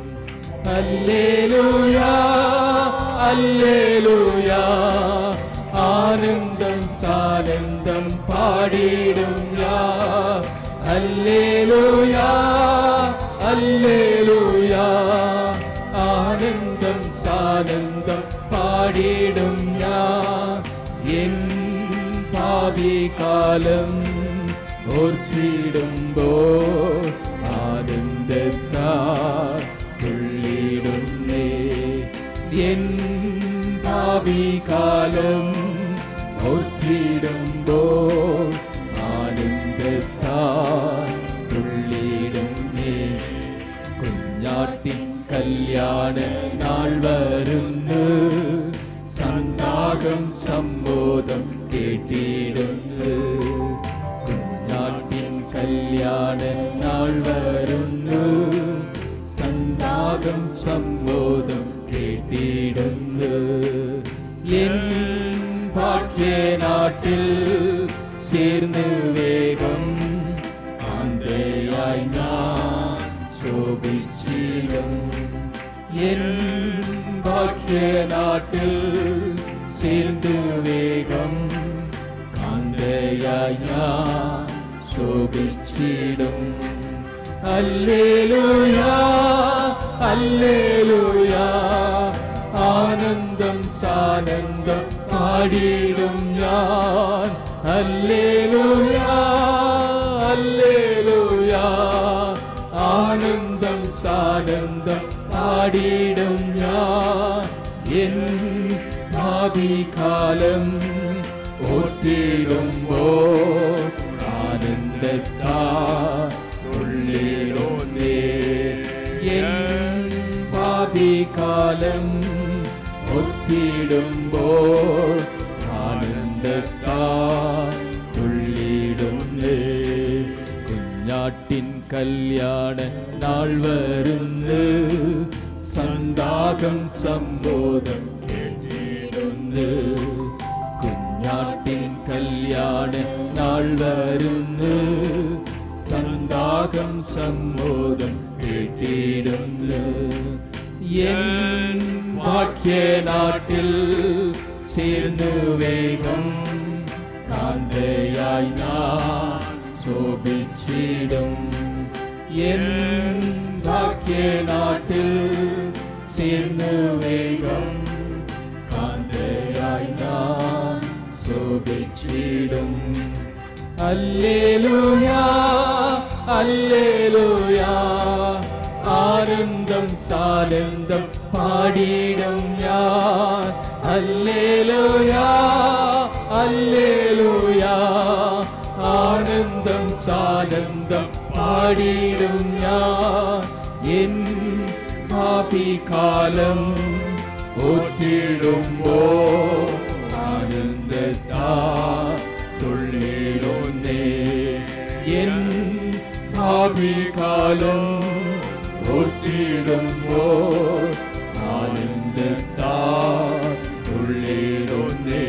അല്ലേലൂയാ അല്ലേലൂയാ ആനന്ദം സാനന്ദം പാടിയിടും ഞാൻ അല്ലേലൂയാ അല്ലേലൂയാ ആനന്ദം സാനന്ദം പാടിയിടും ഞാൻ എൻ ഭാവി കാലം ഓർത്തിടുമ്പോൾ ആനന്ദത്താൽ തുള്ളിടുന്നേ എൻ ഭാവി കാലം ഓർത്തിടുമ്പോൾ ആനന്ദത്താൽ തുള്ളിടുന്നേ കുഞ്ഞാട്ടിൻ കല്യാണ നാൾ വരുന്നു സന്താകം സമ്മോദം കേട്ടിടുന്നു കുഞ്ഞാട്ടിൻ കല്യാണ നാൾ വരുന്നു സന്താകം സമ്മോദം കേട്ടിടുന്നു എൻ ഭാഗ്യനാട്ടിൽ ചേർന്ന് വേഗം കാന്തയായി ഞാൻ ശോഭിച്ചിടും എൻ ഭാഗ്യനാട്ടിൽ சேர்ந்து വേഗം കാന്തയായി ഞാൻ ശോഭിച്ചിടും അല്ലേലൂയാ അല്ലേലൂയാ ആനന്ദം സാനന്ദം പാടിയിടും ഞാൻ അല്ലേലൂയാ അല്ലേലൂയാ ആനന്ദം സാനന്ദം പാടിയിടും ഞാൻ എൻ ഭാവി കാലം ഓർത്തിടുമ്പോൾ ആനന്ദത്താ ഉള്ളിലൊന്നേ എൻ ഭാവി കാലം ഒത്തിടുമ്പോൾ ആനന്ദത്താ തുള്ളിടുന്നേ കുഞ്ഞാട്ടിൻ കല്യാണ നാൾ വരുന്നു സന്താകം സമ്മോദം കേട്ടിടുന്നു കുഞ്ഞാട്ടിൻ കല്യാണ നാൾ വരുന്നു സന്താകം സമ്മോദം കേട്ടിടുന്നു എൻ ഭാഗ്യനാട്ടിൽ ചേർന്നു വേഗം കാന്തയായി ഞാൻ ശോഭിച്ചിടും എൻ ഭാഗ്യനാട്ടിൽ ചേർന്നു വേഗം കാന്തയായി ഞാൻ ശോഭിച്ചിടും അല്ലേലൂയാ അല്ലേലൂയാ ആനന്ദം സാനന്ദം പാടിയിടും ഞാൻ അല്ലേലൂയാ അല്ലേലൂയാ ആനന്ദം സാനന്ദം പാടി பாடிடும் ഞാൻ എൻ പാപി കാലം ഒത്തിടുമ്പോ ആനന്ദത്താ തുള്ളിടുന്നേ എൻ ഭാവി കാലം ഒത്തിടുമ്പോ ആനന്ദത്താ തുള്ളിടുന്നേ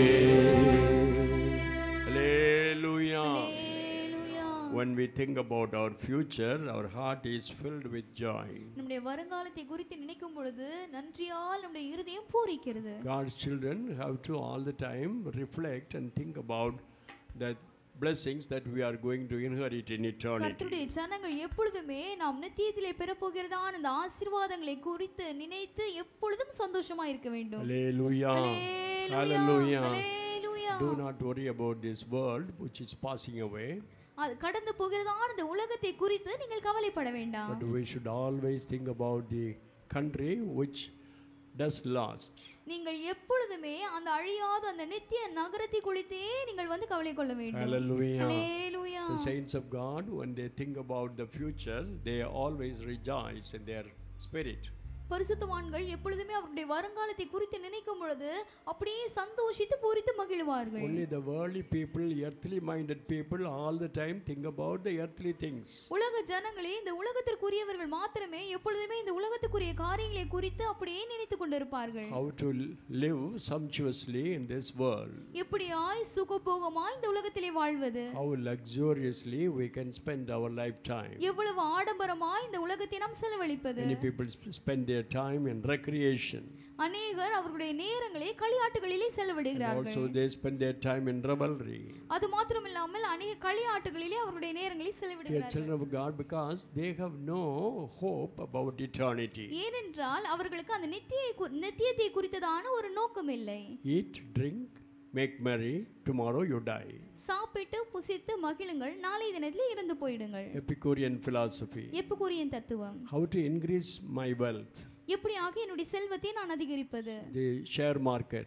Hallelujah. Hallelujah. When we think about our future, our heart is filled with joy. நம்முடைய வருங்காலத்தை குறித்து நினைக்கும் பொழுது நன்றியால் நம்முடைய இருதயம் பூரிக்கிறது God's children have to all the time reflect and think about the blessings that we are going to inherit in eternity. கர்த்தருடைய ஜனங்கள் எப்பொழுதுமே நாம் நித்தியத்திலே பெறப்போகிறதான அந்த ஆசீர்வாதங்களை குறித்து நினைத்து எப்பொழுதும் சந்தோஷமா இருக்க வேண்டும் Hallelujah. Hallelujah. Hallelujah. Hallelujah. Do not worry about this world which is passing away, அது கடந்து போகிறதான இந்த உலகத்தை குறித்து நீங்கள் கவலைப்பட வேண்டாம் but we should always think about the country which does last. நீங்கள் எப்பொழுதுமே அந்த அழியாத அந்த நித்திய நகரத்தை குறித்தே நீங்கள் வந்து கவலை கொள்ள வேண்டும் Hallelujah. Hallelujah. The saints of God, when they think about the future, they always rejoice in their spirit. பரிசுத்தவான்கள் எப்பொழுதுமே அவருடைய வருங்காலத்தை குறித்து நினைக்கும் பொழுது அப்படியே சந்தோஷித்து பூரித்து மகிழ்வார்கள் Only the worldly people, earthly minded people, all the time think about the earthly things. உலக ஜனங்களே இந்த உலகத்திற்குரியவர்கள் மாத்திரமே எப்பொழுதுமே இந்த உலகத்துக்குரிய காரியங்களை குறித்து அப்படியே நினைத்து கொண்டிருப்பார்கள் How to live sumptuously in this world. எப்படியாய் சுகபோகமாய் இந்த உலகத்திலே வாழ்வது How luxuriously we can spend our lifetime. எவ்வளவு ஆடம்பரமாய் இந்த உலகத்தை நாம் செலவழிப்பது Many people sp- spend their time in recreation. அநேகர் அவர்களுடைய நேரங்களை களியாட்டுகளிலே And செலவிடுகிறார்கள் also they spend their time in revelry. அது மாத்திரமில்லாமல் அநேக களியாட்டுகளிலே அவர்களுடைய நேரங்களை They are செலவிடுகிறார்கள் children of God because they have no hope about eternity. ஏனென்றால் அவர்களுக்கு அந்த நித்திய கு- நித்தியத்தை குறித்ததான ஒரு நோக்கம் இல்லை Eat, drink, make merry, tomorrow you die. சாப்பிட்டு புசித்து மகிழுங்கள் நாளை தினத்தில் இறந்து போயிடுங்கள் Epicurean philosophy. எப்புக்குரியன் தத்துவம் How to increase my wealth? எப்படியாக என்னுடைய செல்வத்தை நான் அதிகரிப்பது The share market.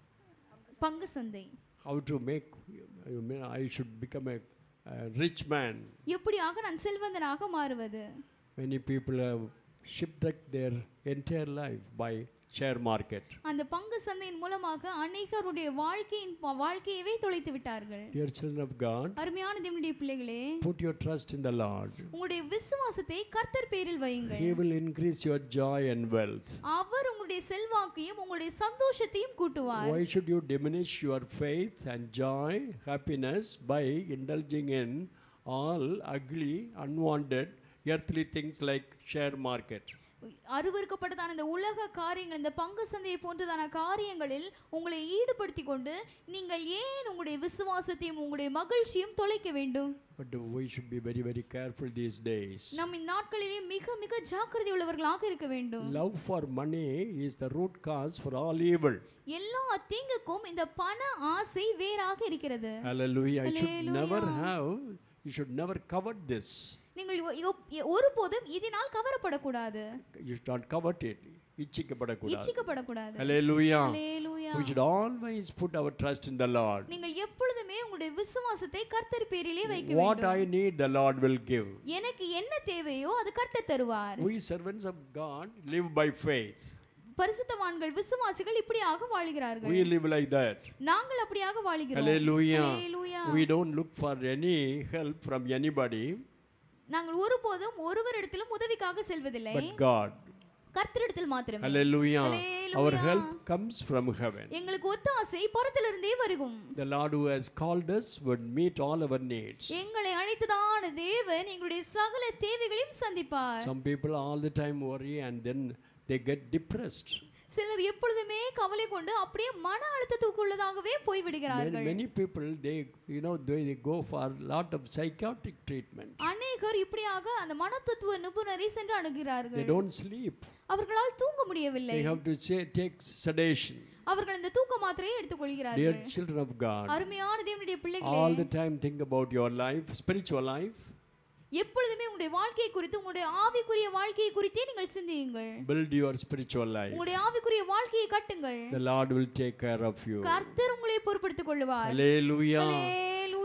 பங்கு சந்தை How to make, I mean, I should become a, a rich man. எப்படியாக நான் செல்வந்தனாக மாறுவது Many people have shipwrecked their entire life by share market. அந்த பங்கு சந்தையின் மூலமாக அநேகருடைய வாழ்க்கையின் ப- வாழ்க்கையவே தொலைத்து விட்டார்கள் Dear children of God, அருமையான தேவனுடைய பிள்ளைகளே put your trust in the Lord. உங்களுடைய விசுவாசத்தை கர்த்தர் பேரில் வையுங்கள் He will increase your joy and wealth. அவர் உங்களுடைய செல்வாக்கையும் உங்களுடைய சந்தோஷத்தையும் கூட்டுவார் Why should you diminish your faith and joy, happiness by indulging in all ugly, unwanted, earthly things like share market? அருவருக்கப்பட்டதான இந்த உலக காரியங்கள் இந்த பங்கு சந்தையை போன்றதான காரியங்களில் உங்களை ஈடுபடுத்தி கொண்டு நீங்கள் ஏன் உங்களுடைய விசுவாசத்தையும் உங்களுடைய மகிழ்ச்சியும் தொலைக்க வேண்டும் But we should be very, very careful these days. நம் இந்நாட்களிலே மிக மிக ஜாக்கிரதை உள்ளவர்களாக இருக்க வேண்டும் Love for money is the root cause for all evil. எல்லா தீங்குக்கும் இந்த பண ஆசை வேறாக இருக்கிறது Hallelujah. You should Hallelujah. never have, you should never covet this. நீங்கள் ஒ- ஒ- ஒருபோதும் இதனால் கவரப்படக்கூடாது You should not covet it. இச்சிக்கப்படக்கூடாது இச்சிக்கப்படக்கூடாது Hallelujah. Hallelujah. We should always put our trust in the Lord. நீங்கள் எப்பொழுதுமே உங்களுடைய விசுவாசத்தை கர்த்தர் பேரிலே வைக்க What வேண்டும் I need, the Lord will give. எனக்கு என்ன தேவையோ அது கர்த்தர் தருவார் We servants of God live by faith. பரிசுத்தவான்கள் விசுவாசிகள் இப்படியாக வாழுகிறார்கள் We live like that. நாங்கள் அப்படியாக வாழுகிறோம் Hallelujah. Hallelujah. We don't look for any help from anybody நாங்கள் ஒருபோதும் ஒருவரிடத்திலும் உதவிக்காக செல்வதில்லை but God. கர்த்தரிடத்தில் மாத்திரமே Hallelujah. Hallelujah. Our help comes from heaven. எங்களுக்கு ஒத்தாசை பரத்திலிருந்தே வருகும் The Lord who has called us would meet all our needs. எங்களை அழைத்ததான தேவன் எங்களுடைய சகல தேவைகளையும் சந்திப்பார் Some people all the time worry and then they get depressed. சிலர் எப்பொழுதுமே கவலை கொண்டு அப்படியே மன அழுத்தத்துக்குள்ளதாகவே Many, போய்விடுகிறார்கள் many people they you know they, they go for lot of psychiatric treatment. அநேகர் இப்படியாக அந்த மனத்தத்துவ நிபுணரை சென்று They அணுகிறார்கள் don't sleep. அவர்களால் தூங்க முடியவில்லை They have to say, take sedation. அவர்கள் இந்த தூக்க மாத்திரையை Dear எடுத்துக்கொள்கிறார்கள் children of God, அருமையான தேவனுடைய all பிள்ளைகளே the time think about your life, spiritual life. எப்பொழுதுமே உங்களுடைய வாழ்க்கையை குறித்து உங்களுடைய ஆவிக்குரிய வாழ்க்கையை குறித்தே நீங்கள் சிந்தியுங்கள் Build your spiritual life. உங்களுடைய ஆவிக்குரிய வாழ்க்கையை கட்டுங்கள் The Lord will take care of you. கர்த்தர் உங்களை பொறுப்படுத்திக் கொள்ளுவார் Hallelujah. Hallelujah.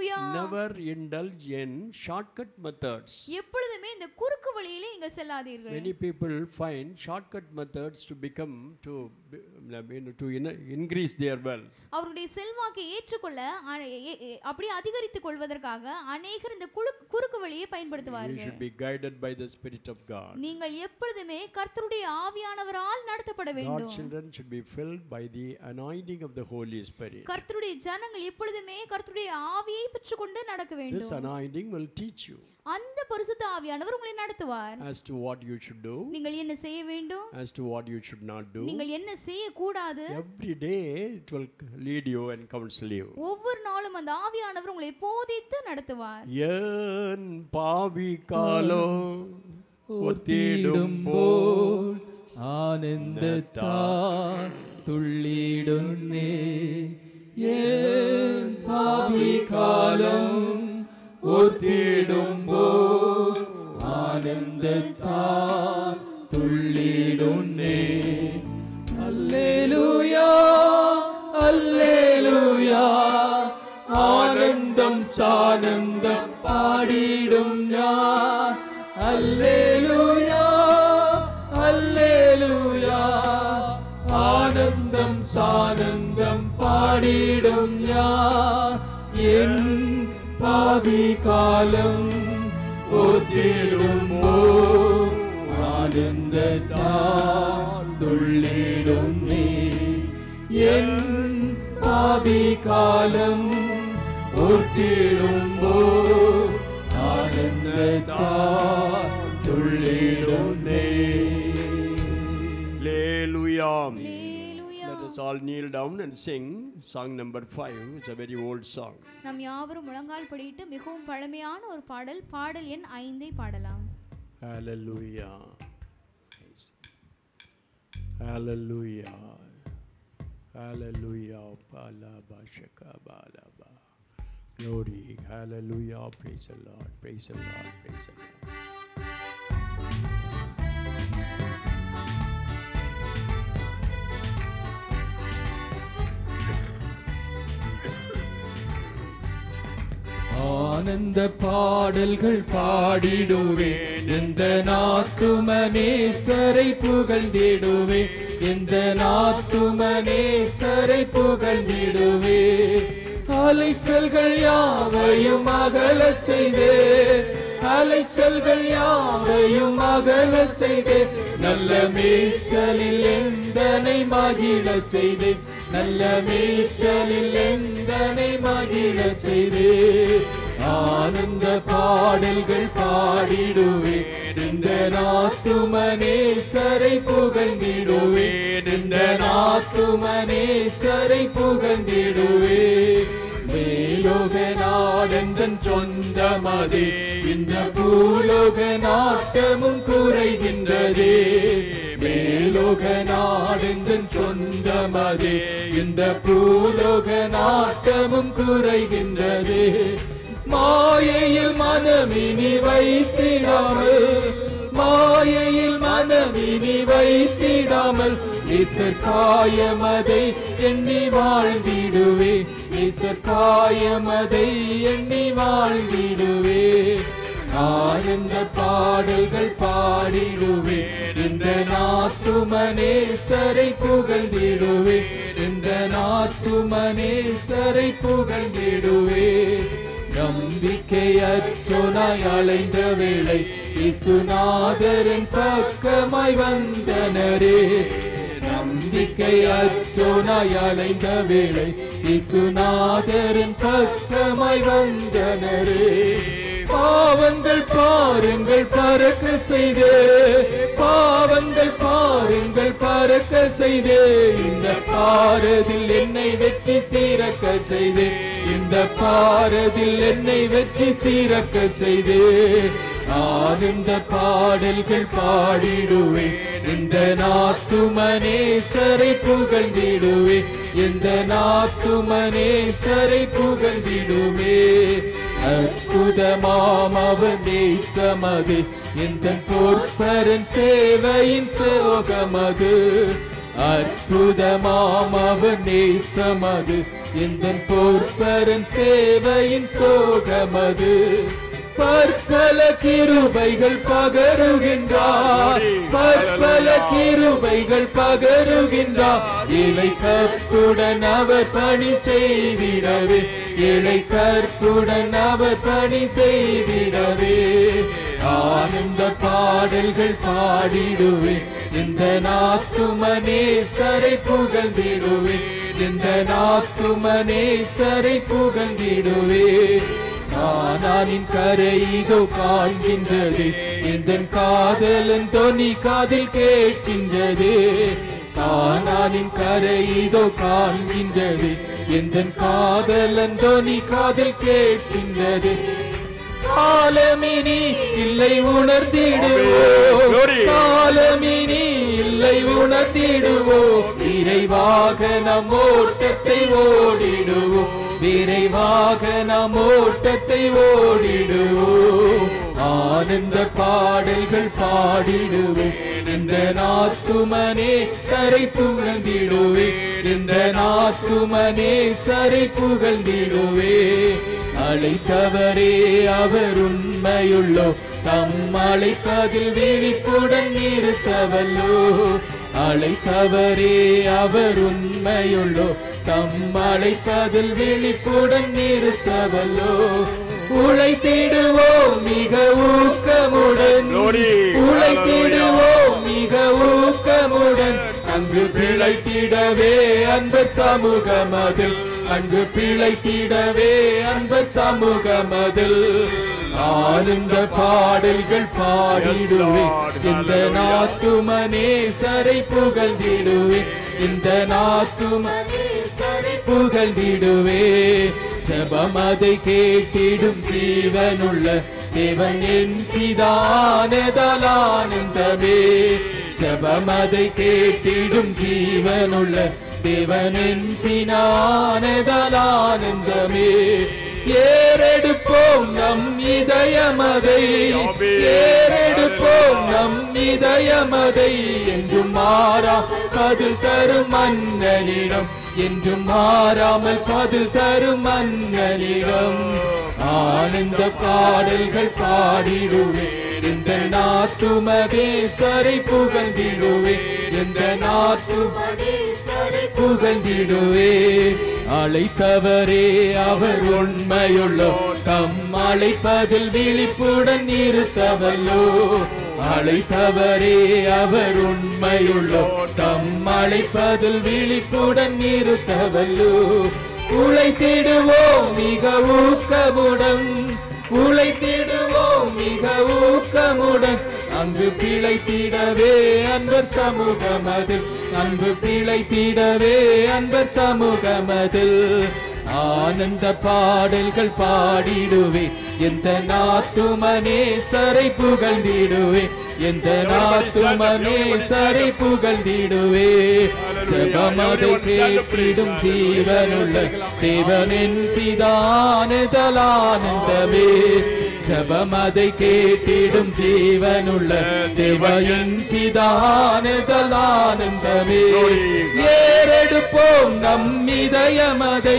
Hallelujah Never indulge in shortcut methods. எப்பொழுதுமே இந்த குறுக்கு வழியிலே நீங்கள் செல்லாதீர்கள் Many people find shortcut methods to become to be- I mean, to in- increase their wealth. அவருடைய செல்வாக்கை ஏற்றுக்கொள்ள அ- எ- எ- அப்படியே அதிகரித்துக் கொள்வதற்காக அநேகர் இந்த குழு குறுக்கு வழியை You பயன்படுத்துவார்கள் should be guided by the Spirit of God. நீங்கள் எப்பொழுதுமே கர்த்தருடைய ஆவியானவரால் நடத்தப்பட God's வேண்டும் children should be filled by the anointing of the Holy Spirit. கர்த்தருடைய ஜனங்கள் எப்பொழுதுமே கர்த்தருடைய ஆவியை பெற்றுக்கொண்டு நடக்க This வேண்டும் anointing will teach you அந்த பரிசுத்த ஆவியானவர் உங்களை நடத்துவார் as to what you should do, நீங்கள் என்ன செய்ய வேண்டும் as to what you should not do. நீங்கள் என்ன செய்யக்கூடாது Every day it will lead you and counsel you. ஒவ்வொரு நாளும் அந்த ஆவியானவர் உங்களை போதித்து நடத்துவார் என் பாவி காலோ ஒத்திடும் ഒത്തിടുമ്പോൾ ആനന്ദത്താൽ തുള്ളിയിടുന്നേ ഏൻ ഭാവികാലം ഒത്തിടുമ്പോൾ ആനന്ദത്താൽ തുള്ളിയിടുന്നേ അല്ലേലൂയാ അല്ലേലൂയാ ആനന്ദം സാനന്ദം പാടിയിടും ഞാൻ അല്ലേലൂയാ അല്ലേലൂയാ ആനന്ദം സാനന്ദം പാടിയിടും ഞാൻ എൻ പാപികാലം ഒത്തിടുമ്പോ ആനന്ദത്താൽ തുള്ളിടും നീ എൻ പാപികാലം ഒത്തിടുമ്പോ ആനന്ദത്താൽ തുള്ളിടും നീ Hallelujah. Hallelujah. Let us all kneel down and sing song number five. It's a very old song. நாம் யாவரும் முழங்கால் படியிட்டு மிகவும் பழமையான ஒரு பாடல் பாடல் எண் ஐந்தை பாடலாம் Hallelujah. Hallelujah. Hallelujah. Balaba shaka balaba. Glory. Hallelujah. Praise the Lord. Praise the Lord. Praise the Lord. ஆனந்த பாடல்கள் பாடிடுவேன் எந்த நாத்துமனேசரை புகழ்ந்திடுவேன் எந்த நாத்துமனேசரை புகழ்ந்திடுவேன் அலைச்சல்கள் யாவையும் அகல செய்தே அலைச்சல்கள் யாவையும் அகல செய்தே நல்ல மேய்ச்சலில் எந்தனை மகிழ செய்தே நல்ல மேய்ச்சலில் எந்தனை மகிழ செய்தே ஆனந்த பாடல்கள் பாடிடுவேன் இந்த நாத்துமனேசரை புகழ்ந்திடுவேன் இந்த நாத்துமனேசரை புகழ்ந்திடுவேன் மேலோக நாடெந்தன் சொந்தமதே இந்த பூலோக நாட்டமும் குறைகின்றதே மேலோக நாடெந்தன் சொந்தமதே இந்த பூலோக நாட்டமும் குறைகின்றதே மாயையில் மனமினி வைத்திடாமல் மாயையில் மனமினி வைத்திடாமல் காயமதை எண்ணி வாழ்ந்திடுவே காயமதை எண்ணி வாழ்ந்திடுவே ஆனந்த பாடல்கள் பாடிடுவே இந்த நாத்துமனேசரை புகழ்ந்திடுவே இந்த நாத்துமனேசரை புகழ்ந்திடுவே நம்பிக்கையற்றோனாய் அலைந்த வேளை இசுநாதரின் பக்கமாய் வந்தனரே நம்பிக்கையற்றோனாய் அலைந்த வேளை இசுநாதரின் பக்கமாய் வந்தனரே பாவங்கள் பாருங்கள் பறக்க செய்தே பாவங்கள் பாருங்கள் பறக்க செய்தே இந்த பாரதில் என்னை வெற்றி சீரக்க செய்தே இந்த பாரதில் என்னை வெற்றி சீரக்க செய்தே ஆனந்த பாடல்கள் பாடிடுவே இந்த நாத்துமனேசரை புகழ்ந்திடுவே இந்த நாத்துமனேசரை புகழ்ந்திடுவே அற்புதமாம் அவர் நேசமது இந்த பொற்பரன் சேவையின் சோகமது அற்புதமாம் அவர் நேசமது எந்த பொற்பரன் சேவையின் சோகமது பற்பல கிருபைகள் பகருகின்றார் பற்பல கிருபைகள் பகருகின்றார் இலை கற்புடன் அவர் பணி செய்திடவே இலை கற்புடன் அவர் பணி செய்திடவே ஆனந்த பாடல்கள் பாடிடுவே இந்த நாத்துமனே சரை புகழ்ந்திடுவே இந்த நாத்துமனே சரை புகழ்ந்திடுவே கானானின் கரை இதோ காண்கின்றது இந்த காதலன் தொனி காதில் கேட்கின்றது கானானின் கரை இதோ காண்கின்றது எந்த காதலன் தொனி காதில் கேட்கின்றது காலமினி இல்லை உணர்ந்திடுவோ Glory. காலமினி இல்லை உணர்ந்திடுவோ விரைவாக நம் ஓட்டத்தை ஓடிடுவோம் விரைவாக நம் ஓட்டத்தை ஓடிடுவோம் ஆனந்த பாடல்கள் பாடிடுவே இந்த நாத்துமனே சரை புகழ்ந்திடுவே இந்த நாத்துமனே சரை புகழ்ந்திடுவே அழைத்தவரே அவர் உண்மையுள்ளோ தம் அழைப்பதில் விழிப்புடன் இருத்தவல்லோ அழைத்தவரே அவர் உண்மையுள்ளோ தம் அழைப்பதில் விழிப்புடன் இருத்தவல்லோ உழைத்திடுவோம் மிக ஊக்கமுடன் Glory. உழைத்திடுவோம் மிக ஊக்கமுடன் அங்கு பிழைத்திடவே அன்பு சமூகமதில் அங்கு பிழைத்திடவே அன்பு சமூகமதில் ஆனந்த பாடல்கள் பாடிடுவே இந்த நாத்துமனே சரை புகழ்ந்திடுவே இந்த நாத்துமனே சரை புகழ்ந்திடுவே ஜபமதை கேட்டிடும் ஜீவனுள்ள தேவன் என் பிதானதலானந்தமே ஜபமதை கேட்டிடும் ஜீவனுள்ள தேவனின் பினானதலானந்தமே ஏறெடுப்போம் நம் இதயமதை ஏறெடுப்போம் நம் இதயமதை என்றும் மாறா பதில் தரும் மன்னனிடம் என்றும் மாறாமல் பதில் தரும் மன்னனிடம் ஆனந்த பாடல்கள் பாடிடுவே இந்த நாட்டுமதே சரை புகழ்ந்திடுவே இந்த நாட்டுமதே சரை புகழ்ந்திடுவே அழைத்தவரே அவர் உண்மையுள்ளோ தம் அழைப்பதில் விழிப்புடன் இருத்தவல்லோ அழைத்தவரே அவர் உண்மையுள்ளோ தம் அழைப்பதில் விழிப்புடன் இருத்தவல்லோ உழைத்திடுவோம் மிக ஊக்கமுடன் உழைத்திடுவோம் மிக ஊக்கமுடன் அங்கு பிழைத்திடவே அன்பர் சமூகமதில் அன்பு பிழைத்திடவே அன்பர் சமூகமதில் ஆனந்த பாடல்கள் பாடிடுவே எந்த நாத்துமனே சரை புகழ்ந்திடுவே எந்த நாத்துமனே சரை புகழ்ந்திடுவே ஜபமதை கேட்டிடும் ஜீவனுள்ள தேவனின் பிதானதலானந்தமே ஜபமதை கேட்டிடும் ஜீவனுள்ள தேவனின் பிதானதலானந்தமே ஏறெடுப்போம் நம் இதயமதை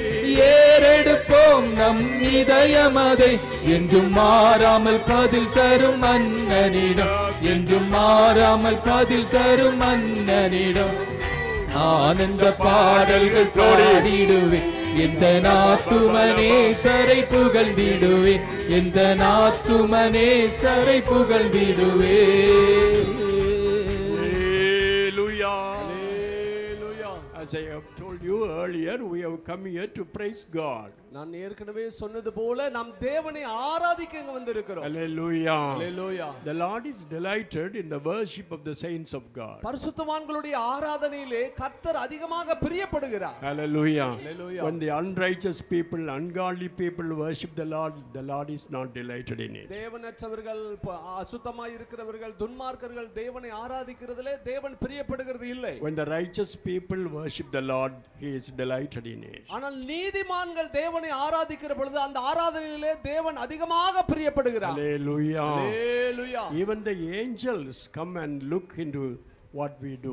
ஏறெடுப்போம் நம் இதயமதை என்றும் மாறாமல் பதில் தரும் மன்னனிடம் என்றும் மாறாமல் பதில் தரும் மன்னனிடம் ஆனந்த பாடல்கள் பாடிடுவே எந்த நாத்துமனே சரை புகழ்ந்திடுவே எந்த நாத்துமனே சரை புகழ்ந்திடுவே Hallelujah. As I have told you earlier, we have come here to praise God. நான் ஏற்கனவே சொன்னது போல நாம் தேவனை ஆராதிக்க இங்க வந்திருக்கிறோம் Hallelujah. Hallelujah. The Lord is delighted in the worship of the saints of God. பரிசுத்தவான்களுடைய ஆராதனையிலே கர்த்தர் அதிகமாக பிரியப்படுகிறார் Hallelujah. Hallelujah. When the unrighteous people, ungodly people worship the Lord, the Lord is not delighted in it. தேவனற்றவர்கள் ப- அசுத்தமாய் இருக்கிறவர்கள் துன்மார்க்கர்கள் தேவனை ஆராதிக்கிறதிலே தேவன் பிரியப்படுகிறது இல்லை When the righteous people worship the Lord, He is delighted in it. ஆனால் நீதிமான்கள் தேவனை ஆராதிக்கிற பொழுது அந்த ஆராதனையிலே தேவன் அதிகமாக பிரியப்படுகிறார் Hallelujah. Hallelujah. Even the angels come and look into what we do.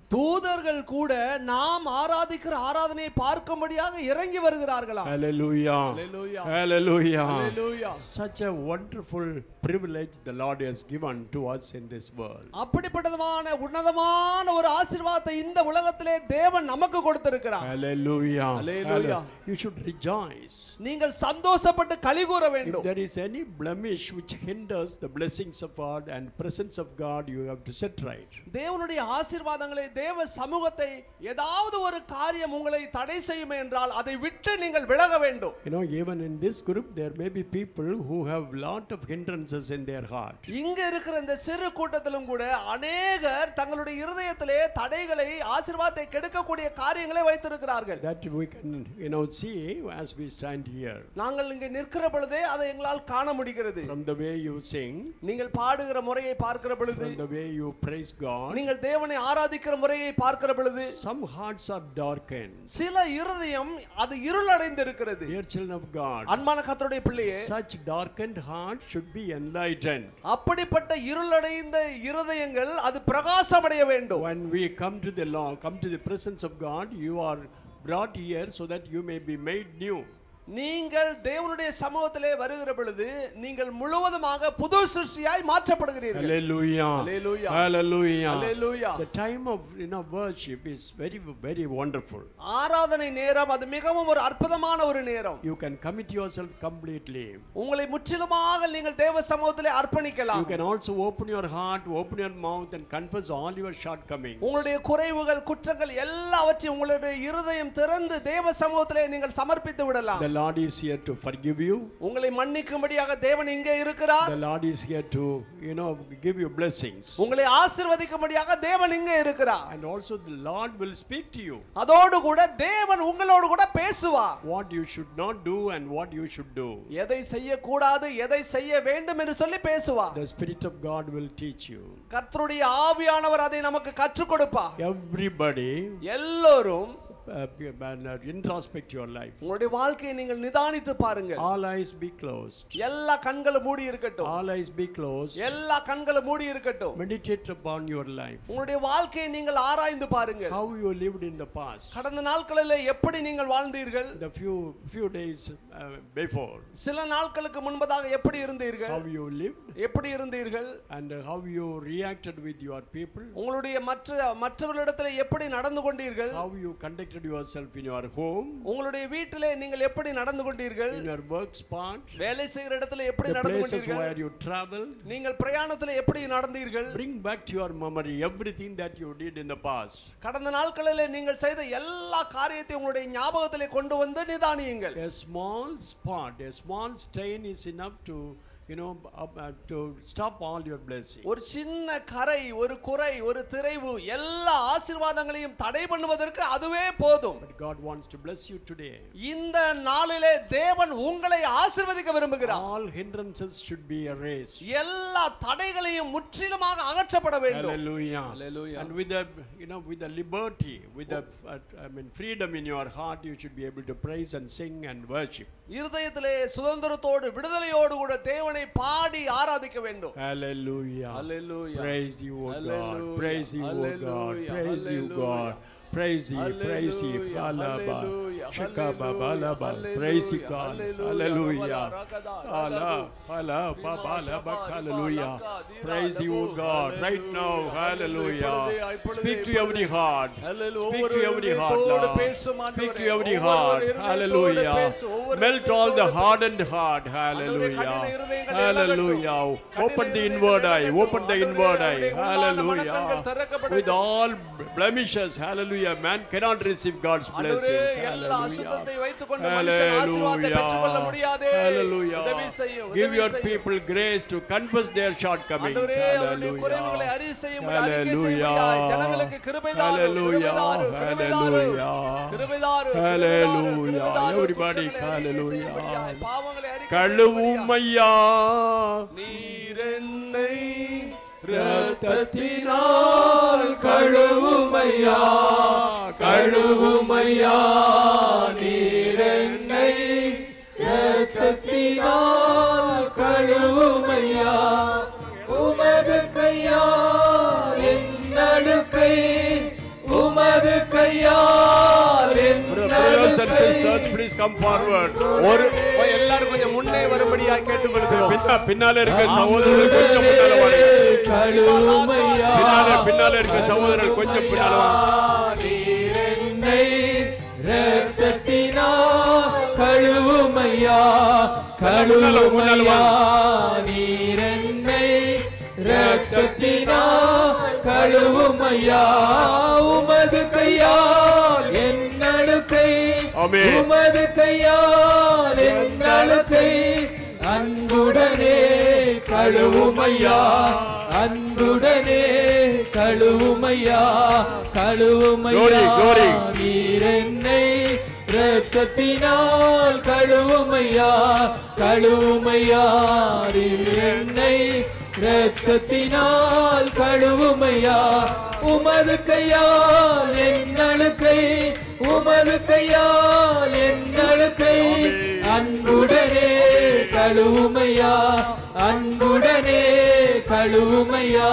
தூதர்கள் கூட நாம் ஆராதிக்கிற ஆராதனையை பார்க்கும்படியாக இறங்கி வருகிறார்களா Hallelujah. Hallelujah. Hallelujah. Hallelujah. Such a wonderful privilege the Lord has given to us in this world. அப்படிப்பட்டதுமான உன்னதமான ஒரு ஆசீர்வாதத்தை இந்த உலகத்திலே தேவன் நமக்கு கொடுத்திருக்கிறார் Hallelujah. Hallelujah. You should rejoice. நீங்கள் சந்தோஷப்பட்டு களி கூற If வேண்டும் there is any blemish which hinders the blessings of God and presence of God, you have to set right. தேவனுடைய ஆசீர்வாதங்களை தேவ சமூகத்தை ஏதாவது ஒரு காரியம் உங்களை தடை செய்யும் என்றால் அதை விட்டு நீங்கள் விலக வேண்டும் You know, even in this group, there may be people who have lot of hindrances in their heart. இங்க இருக்கிற இந்த சிறு கூட்டத்திலும் கூட அநேகர் தங்களுடைய இருதயத்திலே தடைகளை ஆசீர்வாதத்தை கெடுக்கக்கூடிய காரியங்களை வைத்திருக்கிறார்கள் That we can, you know, see as we stand here. நாங்கள் இங்கே நிற்கிற பொழுதே அதை எங்களால் காண முடிகிறது From the way you sing, நீங்கள் பாடுகிற முறையை பார்க்கிற பொழுது from the way you praise God, நீங்கள் தேவனை ஆராதிக்கிற முறையை பார்க்கிற பொழுது some hearts are darkened. சில இருதயம் அது இருளடைந்து இருக்கிறது Dear children of God, அன்பான கர்த்தருடைய பிள்ளையே such darkened heart should be enlightened. அப்படிப்பட்ட இருளடைந்த இருதயங்கள் அது பிரகாசமடைய வேண்டும் When we come to the law, come to the presence of God, you are brought here so that you may be made new. நீங்கள் தேவனுடைய சமூகத்திலே வருகிற பொழுது நீங்கள் முழுவதுமாக புது சிருஷ்டியாய் மாற்றப்படுகிறீர்கள் Hallelujah. Hallelujah. Hallelujah. Hallelujah. The time of you know worship is very very wonderful. ஆராதனை நேரம் அது மிகவும் ஒரு அற்புதமான ஒரு நேரம் You can commit yourself completely. உங்களை முற்றிலுமாக நீங்கள் தேவ சமூகத்திலே You அர்ப்பணிக்கலாம் can also open your heart, open your mouth, and confess all your shortcomings. உங்களுடைய குறைவுகள் குற்றங்கள் எல்லாவற்றையும் உங்களுடைய இருதயம் திறந்து தேவ சமூகத்திலே நீங்கள் சமர்ப்பித்து விடலாம் The Lord is here to forgive you. உங்களை மன்னிக்கும்படியாக தேவன் இங்கே இருக்கிறார் The Lord is here to, you know, give you blessings. உங்களை ஆசிர்வதிக்கும்படியாக தேவன் இங்கே இருக்கிறார் And also the Lord will speak to you அதோடு கூட தேவன் உங்களோடு கூட பேசுவார் what you should not do and what you should do. எதை செய்யக்கூடாது எதை செய்ய வேண்டும் என்று சொல்லி பேசுவார் The Spirit of God will teach you. கர்த்தருடைய ஆவியானவர் அதை நமக்கு கற்றுக் கொடுப்பார் Everybody, எல்லோரும் uh, uh, introspect your life. உங்களுடைய வாழ்க்கையை நீங்கள் நிதானித்து பாருங்கள் All eyes be closed. எல்லா கண்களும் மூடி இருக்கட்டும் All eyes be closed. எல்லா கண்களும் மூடி இருக்கட்டும் Meditate upon your life. உங்களுடைய வாழ்க்கையை நீங்கள் ஆராய்ந்து பாருங்கள் How you lived in the past. கடந்த நாட்களில் எப்படி நீங்கள் வாழ்ந்தீர்கள் The few few days uh, before. சில நாட்களுக்கு முன்பதாக எப்படி இருந்தீர்கள் How you lived எப்படி இருந்தீர்கள் and how you reacted with your people. உங்களுடைய மற்ற மற்றவர்களிடத்தில் எப்படி நடந்து கொண்டீர்கள் How you conducted yourself in your home, உங்களுடைய வீட்டிலே நீங்கள் எப்படி நடந்து கொண்டீர்கள் in your work spot, வேலை செய்கிற இடத்துல எப்படி the நடந்து places கொண்டீர்கள் where you traveled. நீங்கள் பிரயாணத்தில் எப்படி நடந்தீர்கள் Bring back to your memory everything that you did in the past. கடந்த நாட்களில் நீங்கள் செய்த எல்லா காரியத்தையும் உங்களுடைய ஞாபகத்திலே கொண்டு வந்து நிதானியுங்கள் A small spot, a small stain is enough to, you know, up, uh, to stop all your blessings. ஒரு சின்ன கரை ஒரு குறை ஒரு திரைவு எல்லா ஆசீர்வாதங்களையும் தடை பண்ணுவதற்கு அதுவே போதும் But God wants to bless you today. இந்த நாளிலே தேவன் உங்களை ஆசீர்வதிக்க விரும்புகிறார் All hindrances should be erased. எல்லா தடைகளையும் முற்றிலுமாக அகற்றப்பட வேண்டும் Hallelujah. Hallelujah. And with the, you know, with the liberty, with the, uh, I mean, freedom in your heart, you should be able to praise and sing and worship. இருதயத்திலே சுதந்திரத்தோடு விடுதலையோடு கூட தேவனை பாடி ஆராதிக்க வேண்டும் Hallelujah. Hallelujah. Praise you, O God. Hallelujah. Praise you, O God. Hallelujah. Praise you, God. Hallelujah. Praise you, praise you. Hallelujah. Balaba. Hallelujah. Shakaba, Hallelujah. balaba. Praise you, God. Hallelujah. Hallelujah. Rakada, Ala, ragadu. ala, ba, ba, la, ba, Rima, Hallelujah. Shaba, Laka, Praise you, O Dira, God. Labu. Right now, Hallelujah. hallelujah. இப்பொழுதே, Speak to இப்பொழுதே, every heart. Hallelujah. Speak to ஒவ்வொரு every heart, இதயத்தோடு Lord. பேசும் Speak to ஆண்டவரே. every ஒவ்வொரு heart. இதயத்தோடு Hallelujah. பேசும். ஒவ்வொரு Melt all the இதயத்தோடு hardened heart. ஆண்டவரே, கடின Hallelujah. இருதயங்கள் Hallelujah. இழகட்டும். Open the கடின inward eye. இருதயங்கள் Open the இழகட்டும். inward eye. ஆண்டவரே, உள்ளான மனக்கண்கள் Hallelujah. திறக்கப்படட்டும். With all blemishes. Hallelujah. Man cannot receive God's ஆண்டவரே, blessings. எல்லா Hallelujah. அசுத்தத்தை வைத்துக்கொண்டு மனுஷன் ஆசீர்வாதத்தை பெற்றுக்கொள்ள முடியாதே. Hallelujah. உதவி செய்யும், Give உதவி your செய்யும். people grace to confess their shortcomings. ஆண்டவரே, அவருடைய குறைவுகளை Hallelujah. அறிக்கை செய்யும்படி, அறிக்கை செய்யும்படியாய் ஜனங்களுக்கு கிருபை தாரும், Hallelujah. கிருபை தாரும், கிருபை தாரும். Hallelujah. கிருபை தாரும், கிருபை தாரும், Hallelujah. கிருபை தாரும். Everybody, குற்றங்களை அறிக்கை hallelujah. செய்யும்படியாய், பாவங்களை அறிக்கை கழுவும் செய்யும்படியாய். ஐயா நீர் என்னை ரத்தத்தினால் கழுவுமையா கழுவுமையா நீரென்னை ரத்தத்தினால் கழுவுமையா உமது கையால் என் நடுக்கை and sisters, please come forward. ஒரு எல்லாரும் கொஞ்சம் முன்னே வரும்படியா கேட்டுக்கொள்கிறோம் பின்னா- பின்னால இருக்க சகோதரர்கள் கொஞ்சம் முன்னால வாங்க. கழுவுமையா பின்னால பின்னால இருக்க சகோதரர்கள் கொஞ்சம் பின்னால வாங்க. நீரென்னை ரத்தத்தினால் கழுவுமையா கழுவுமையா நீரென்னை ரத்தத்தினால் கழுவுமையா உமது கையால் என் அழுக்கை ஆமென். உமது கையால் என் அழுக்கை அன்புடனே கழுவுமையா அன்புடனே கழுவுமையா கழுவுமையா Glory, glory. நீரென்னை இரத்தத்தினால் கழுவுமையா கழுவுமையா நீரென்னை இரத்தத்தினால் கழுவுமையா உமது கையால் என் அழுக்கை உமது கையால் என் அழுக்கை அன்புடனே கழுவுமையா அன்புடனே கழுவுமையா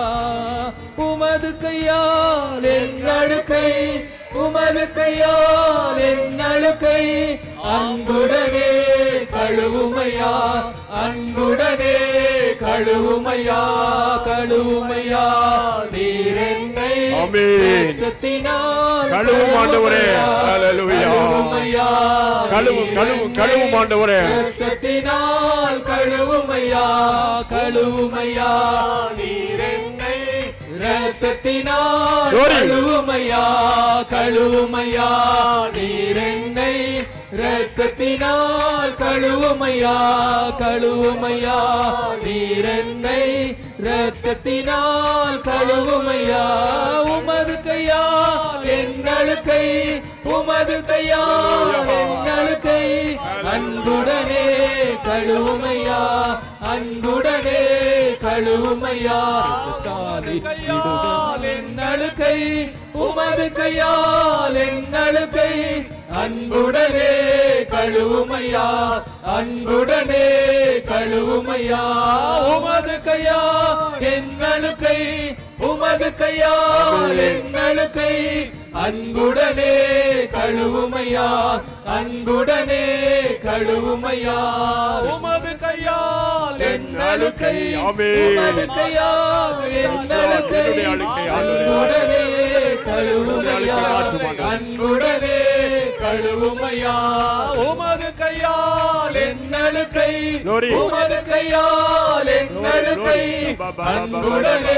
உமது கையால் என் அழுக்கை உமது கையால் என் அழுக்கை அன்புடனே கழுவுமையா அன்புடனே கழுவுமையா கழுவுமையா நீரென்னை ஆமென். இரத்தத்தினால் கழுவும் ஆண்டவரே. ஹalleluya. கழுவுமையா கழுவும் கழுவும் கழுவும் ஆண்டவரே இரத்தத்தினால் கழுவுமையா கழுவுமையா நீரென்னை இரத்தத்தினால் Glory. கழுவுமையா கழுவுமையா நீரென்னை இரத்தத்தினால் கழுவுமையா கழுவுமையா நீரென்னை இரத்தத்தினால் கழுவுமையா உமது கையா என் அழுக்கை உமது கையா என் அழுக்கை அன்புடனே கழுவுமையா அன்புடனே கழுவுமையா தாலி விடுதல் என் அழுக்கை உமது கையால் என் அழுக்கை அன்புடனே கழுவுமையா அன்புடனே கழுவுமையா உமது கையா என் அழுக்கை உமது கையால் என் அழுக்கை அன்புடனே கழுவுமையா அன்புடனே கழுவுமையா உமது கையால் என் அழுக்கை ஆமென். உமது கையால் என் அழுக்கை என்னுடைய அழுக்கை ஆண்டவரே. அன்புடனே கழுவுமையா அழுக்கை ஆற்றுமாண்டவர். அன்புடனே கழுவுமையா உமது கையால் என் அழுக்கை Glory. உமது கையால் என் அழுக்கை அன்புடனே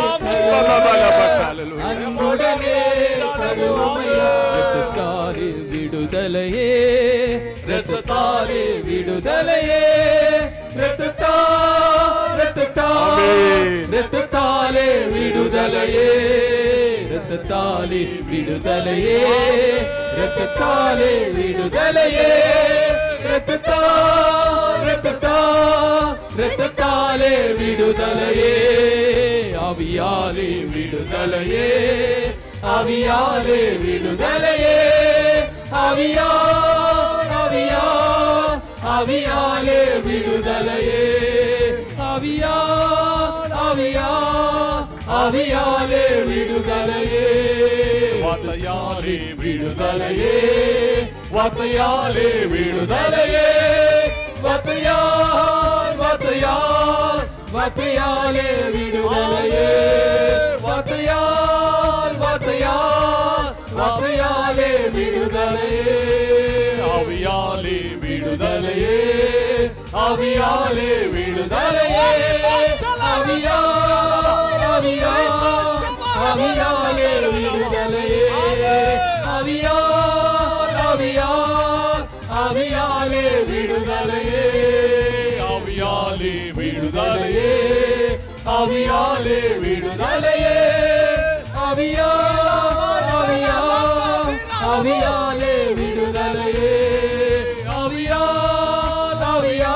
கழுவுமையா. அன்புடனே கழுவுமையா ரத்தத்தாரே விடுதலையே ரத்தத்தாரே விடுதலையே ரத்தத்தா ரத்தத்தா ஆமென். ரத்தத்தாலே விடுதலையே ரத்தத்தாலே விடுதலையே ரத்தத்தாலே விடுதலையே ரத்தத்தா ரத்தத்தா ரத்தத்தாலே விடுதலையே ஆவியாலே விடுதலையே ஆவியாலே விடுதலையே ஆவியா ஆவியா ஆவியாலே விடுதலையே ஆவியா ஆவியா ஆவியாலே விடுதலையே வார்த்தையாலே விடுதலையே வார்த்தையாலே விடுதலையே வார்த்தையால் வார்த்தையால் வார்த்தையாலே விடுதலையே வார்த்தையால் வார்த்தையால் வார்த்தையாலே விடுதலையே ஆவியாலே விடுதலையே ஆவியாலே விடுதலையே ஆவியா ஆவியா ஆவியாலே விடுதலையே ஆவியா ஆவியா ஆவியாலே விடுதலையே ஆவியாலே விடுதலையே ஆவியாலே விடுதலையே ஆவியா ஆவியா ஆவியாலே விடுதலையே ஆவியா ஆவியா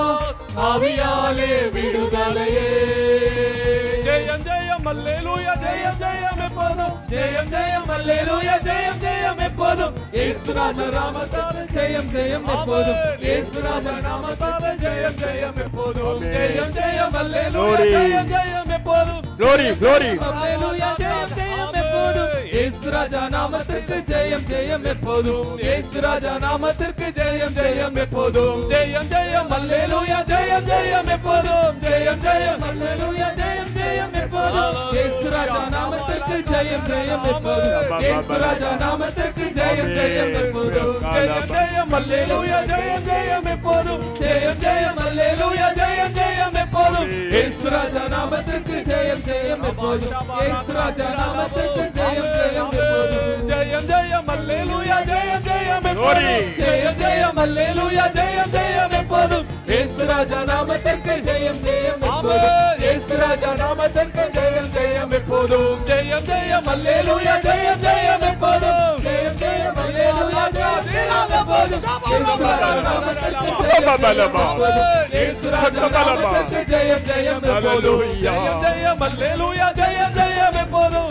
ஆவியாலே விடுதலையே ஜெயம் ஜெயம் அல்லேலூயா ஜெயம் ஜெயம் எப்போதும் ஜெயம் ஜெயம் அல்லேலூயா ஜெயம் ஜெயம் எப்போதும் இயேசுராஜ ராமத்தால ஜெயம் ஜெயம் எப்போதும் இயேசுராஜ நாமத்தால ஜெயம் ஜெயம் எப்போதும் ஜெயம் ஜெயம் அல்லேலூயா Glory. ஜெயம் ஜெயம் எப்போதும் Glory, glory. அல்லேலூயா ஜெயம் ஜெயம் எப்போதும் இயேசு ராஜா நாமத்திற்கு ஜெயம் ஜெயம் எப்போதும் இயேசு ராஜா நாமத்திற்கு ஜெயம் ஜெயம் எப்போதும் ஜெயம் ஜெயம் அல்லேலூயா ஜெயம் ஜெயம் எப்போதும் ஜெயம் ஜெயம் அல்லேலூயா ஜெயம் ஜெயம் எப்போதும் இயேசு ராஜா நாமத்திற்கு ஜெயம் ஜெயம் எப்போதும் இயேசு ராஜா நாமத்திற்கு ஜெயம் ஜெயம் எப்போதும் ஜெயம் ஜெயம் அல்லேலூயா ஜெயம் ஜெயம் எப்போதும் ஜெயம் ஜெயம் அல்லேலூயா ஜெயம் ஜெயம் எப்போதும் இயேசு ராஜா நாமத்திற்கு ஜெயம் ஜெயம் எப்போதும் இயேசு ராஜா நாமத்திற்கு ஜெயம் ஜெயம் எப்போதும் ஜெயம் ஜெயம் அல்லேலூயா ஜெயம் ஜெயம் எப்போதும் ஜெயம் ஜெயம் அல்லேலூயா ஜெயம் ஜெயம் எப்போதும் இயேசு ராஜா நாமத்திற்கு ஜெயம் ஜெயம் எப்போதும் இயேசு ராஜா நாமத்திற்கு ஜெயம் ஜெயம் எப்போதும் ஜெயம் ஜெயம் அல்லேலூயா ஜெயம் ஜெயம் எப்போதும் ஜெயம் ஜெயம் அல்லேலூயா ஜெயம் ஜெயம் எப்போதும் இயேசு ராஜா நாமத்திற்கு ஜெயம் ஜெயம் எப்போதும் இயேசு ராஜா நாமத்திற்கு ஜெயம் ஜெயம் எப்போதும் ஜெயம் ஜெயம் அல்லேலூயா ஜெயம் ஜெயம் எப்போதும்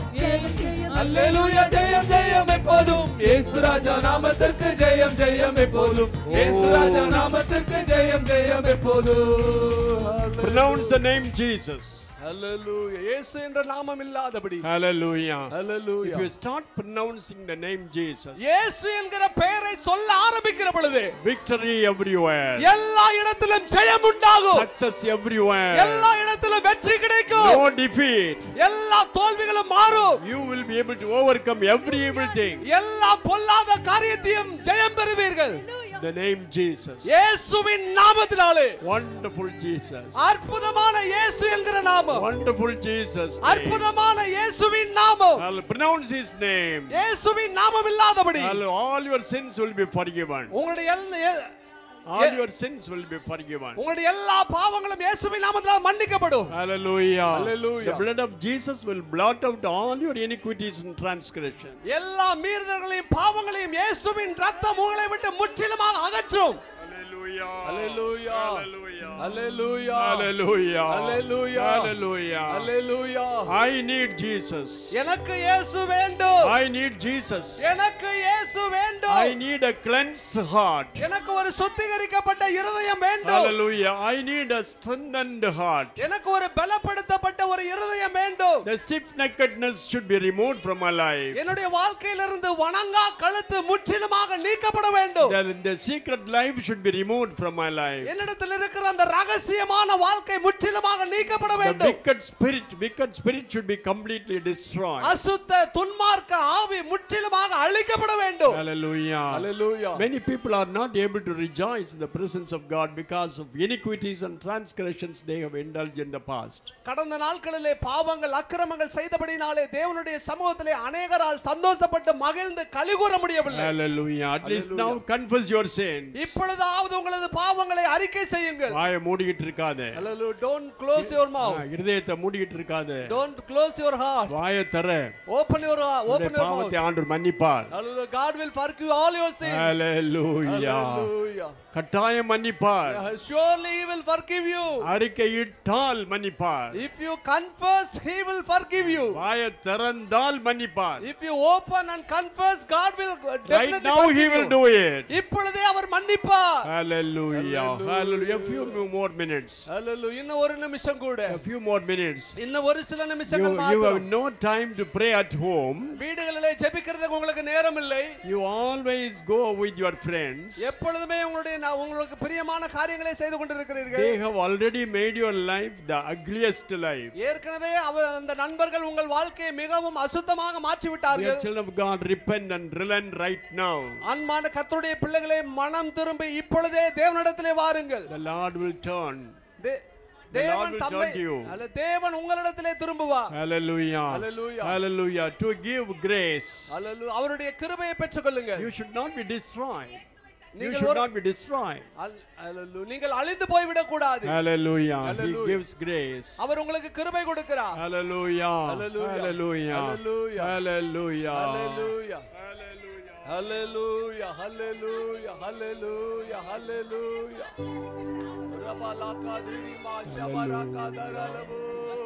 அல்லேலூயா ஜெயம் ஜெயம் எப்போதும் இயேசு ராஜா நாமத்திற்கு ஜெயம் ஜெயம் எப்போதும் இயேசு ராஜா நாமத்திற்கு ஜெயம் ஜெயம் எப்போதும் Pronounce the name Jesus. ஹalleluya இயேசு என்ற நாமம் இல்லாதபடி Hallelujah. Hallelujah If you start pronouncing the name Jesus, இயேசு என்கிற பெயரை சொல்ல ஆரம்பிக்கிற பொழுது victory everywhere, எல்லா இடத்திலும் ஜெயம் உண்டாகும் success everywhere, எல்லா இடத்திலும் வெற்றி கிடைக்கும் no defeat. எல்லா தோல்விகளும் மாறும் You will be able to overcome every evil thing. எல்லா பொல்லாத காரியத்தையும் ஜெயம் பெறுவீர்கள் The name Jesus. இயேசுவின் நாமத்தினாலே Wonderful Jesus. அற்புதமான இயேசு என்கிற நாமம் Wonderful Jesus. name. அற்புதமான இயேசுவின் நாமம் I'll pronounce his name. இயேசுவின் நாமம் இல்லாதபடி I'll- all your sins will be forgiven. உங்களுடைய எல்லா- All your sins will be forgiven. உங்களுடைய எல்லா பாவங்களும் இயேசுவின் நாமத்தினால் மன்னிக்கப்படும் Hallelujah. Hallelujah. The blood of Jesus will blot out all your iniquities and transgressions. எல்லா மீறுதல்களையும் பாவங்களையும் இயேசுவின் ரத்தம் உங்களை விட்டு முற்றிலுமாக அகற்றும் Hallelujah. Hallelujah. Hallelujah. Hallelujah. Hallelujah. Hallelujah. Hallelujah. Hallelujah. I need Jesus. எனக்கு இயேசு வேண்டும் I need Jesus. எனக்கு இயேசு I வேண்டும் need a cleansed heart. எனக்கு ஒரு சுத்திகரிக்கப்பட்ட இருதயம் வேண்டும் Hallelujah. I need a strengthened heart. எனக்கு ஒரு பலப்படுத்தப்பட்ட ஒரு இருதயம் வேண்டும் The stiff neckedness should be removed from my life. என்னுடைய வாழ்க்கையிலிருந்து வணங்கா கழுத்து முற்றிலுமாக நீக்கப்பட வேண்டும் The, the secret life should be removed from my life. என்னிடத்தில் இருக்கிற அந்த ரகசியமான வாழ்க்கை முற்றிலுமாக நீக்கப்பட The வேண்டும் wicked spirit, wicked spirit should be completely destroyed. அசுத்த துன்மார்க்க ஆவி முற்றிலுமாக அழிக்கப்பட வேண்டும் Hallelujah. Hallelujah. Many people are not able to rejoice in the presence of God because of iniquities and transgressions they have indulged in the past. கடந்த நாட்களிலே பாவங்கள் அக்கிரமங்கள் செய்தபடினாலே தேவனுடைய சமூகத்திலே அநேகரால் சந்தோஷப்பட்டு மகிழ்ந்து கலிகூற முடியவில்லை Hallelujah. At least now confess your sins. இப்பொழுதாவது உங்களது பாவங்களை அறிக்கை செய்யுங்கள் வாயை மூடிக்கிட்டு இருக்காத Hallelujah. Don't close your mouth. இருதயத்தை மூடிக்கிட்டு இருக்காத Don't close your heart. வாயை தர Open your heart. Open உன்னுடைய your mouth. பாவத்தை ஆண்டு மன்னிப்பார் Hallelujah. God will forgive all your sins. Hallelujah. Hallelujah. கட்டாயம் மன்னிப்பார் Surely he will forgive you. அறிக்கையிட்டால் மன்னிப்பார் If you confess, he will forgive you. வாயை திறந்தால் மன்னிப்பார் If you open and confess, God will Right definitely now he forgive will you. do it. இப்பொழுதே அவர் மன்னிப்பார் Hallelujah. Hallelujah. A few more minutes. Hallelujah. இன்னும் ஒரு நிமிஷம் கூட A few more minutes. இன்னும் ஒரு சில You, நிமிஷங்கள் you have மாத்திரம் no time to pray at home. வீடுகளிலே ஜெபிக்கிறதுக்கு உங்களுக்கு நேரம் இல்லை You always go with your friends. எப்பொழுதுமே உங்களுடைய நான் உங்களுக்கு பிரியமான காரியங்களை செய்து கொண்டிருக்கிறீர்கள் They have already made your life the ugliest life. ஏற்கனவே அவ அந்த நண்பர்கள் உங்கள் வாழ்க்கையை மிகவும் அசுத்தமாக மாற்றி Dear விட்டார்கள் children of God, repent and relent right now. அன்பான கர்த்தருடைய பிள்ளைகளை மனம் திரும்பி இப்பொழுதே தேவனிடத்திலே வாருங்கள் The Lord will turn. They- The Lord தேவன் will தம்மை turn to you. அல்ல தேவன் உங்களிடத்திலே திரும்புவார் Hallelujah. Hallelujah. Hallelujah. To give grace. அல்ல அவருடைய கிருபையை பெற்றுக்கொள்ளுங்கள் You should not be destroyed. You நீங்கள் should ஒரு- not be destroyed. அல்- அல்லேலூயா. நீங்கள் அழிந்து போய்விடக் கூடாது Hallelujah. He Hallelujah. gives grace. அவர் உங்களுக்கு கிருபை கொடுக்கிறார் Hallelujah. Hallelujah. Hallelujah. Hallelujah. Hallelujah. Hallelujah. Hallelujah. Hallelujah. Hallelujah. Hallelujah. ரபலகதிரிமா ஷபரகதரலபு.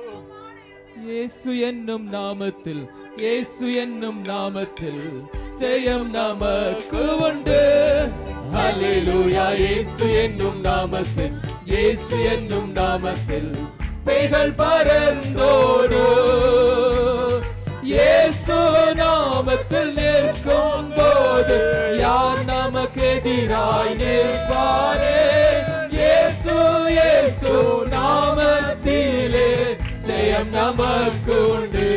இயேசு என்னும் நாமத்தில் இயேசு என்னும் நாமத்தில் ஜெயம் நமக்கு உண்டு ஹalleluya இயேசு என்னும் நாமத்தில் இயேசு என்னும் நாமத்தில் பேய்கள் பறந்தோடு இயேசு நாமத்தில் எதிராய் நிற்பாரே இயேசு இயேசு நாமத்திலே ஜெயம் நமக்குண்டு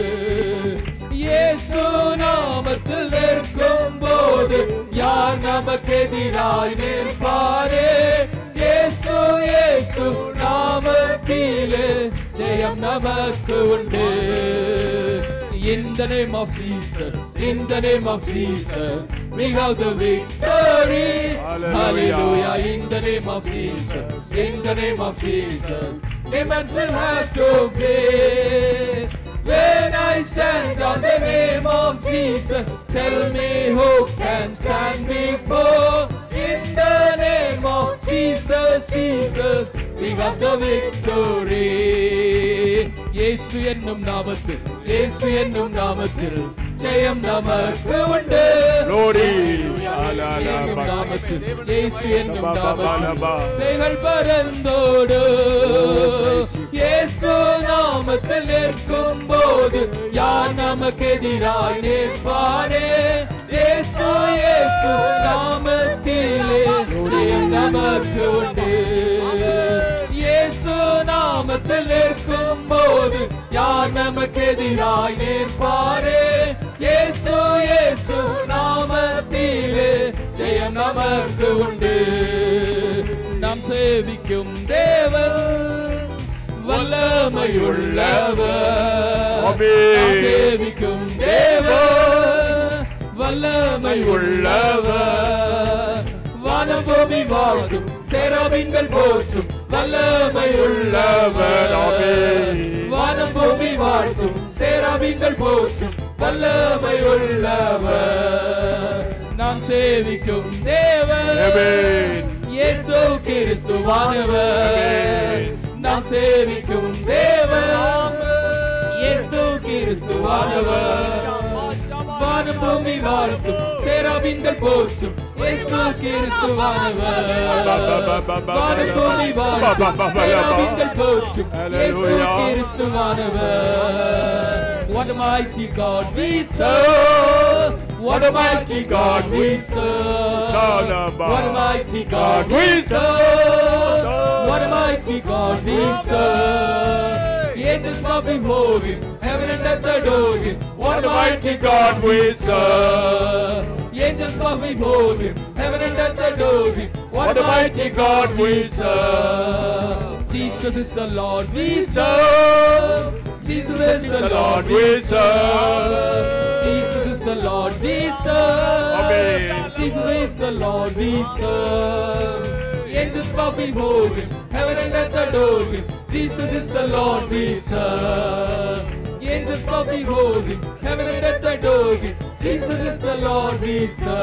இயேசு நாமத்தில் நிற்கும் போது யார் நமக்கு எதிராய் நிற்பாரே இயேசு இயேசு நாமத்திலே ஜெயம் நமக்கு உண்டு In the name of Jesus, in the name of Jesus, we have the victory. Hallelujah. Hallelujah. In the name of Jesus, in the name of Jesus, demons will have to flee. When I stand on the name of Jesus, tell me who can stand before. In the name of Jesus, Jesus, we got the victory. இயேசு என்னும் நாமத்தில் இயேசு என்னும் நாமத்தில் ஜெயம் நமக்கு உண்டு Glory. இயேசு என்னும் நாமத்தில் இயேசு என்னும் Ba, ba, ba, நாமத்தில் ba. பேய்கள் பறந்தோடு இயேசு நாமத்தில் நிற்கும் போது யார் நமக்கு எதிராய் நிற்பாரே இயேசு இயேசு நாமத்திலே ஜெயம் நமக்கு உண்டு இயேசு நாமத்தில் நிற்கும் போது யார் நமக்கு எதிராய் நிற்பாரே இயேசு இயேசு நாமத்திலே ஜெயம் நமக்கு உண்டு நாம் சேவிக்கும் தேவன் வல்லமையுள்ளவர் ஆமென். நாம் சேவிக்கும் தேவன் வல்லமையுள்ளவர் வானம் பூமி வாழ்த்தும் சேராபின்கள் போற்றும் வல்லமையுள்ளவர் ஆமென். வானம் பூமி வாழ்த்தும் சேராபின்கள் போற்றும் வல்லமையுள்ளவர் நாம் சேவிக்கும் தேவன் Amen. இயேசு கிறிஸ்துவானவர் நாம் சேவிக்கும் தேவன் இயேசு கிறிஸ்துவானவர் வானம் பூமி வாழ்த்தும் சேராபின்கள் போற்றும் இயேசு கிறிஸ்துவானவர் வானம் பூமி வாழ்த்தும் சேராபின்கள் போற்றும் இயேசு கிறிஸ்துவானவர் What a mighty God we serve What a mighty God we serve What a mighty God we serve What a mighty God we serve Angels bow before him Heaven and earth adore him What a mighty God we serve Angels bow before him Heaven and earth adore him What a mighty God we serve Jesus is the Lord we serve Jesus is the Lord we serve Jesus is the Lord we serve Amen. Jesus is the Lord we serve Angels bow before him Heaven and earth adore him Jesus is the Lord we serve Angels bow before him Heaven and earth adore him Jesus is the Lord we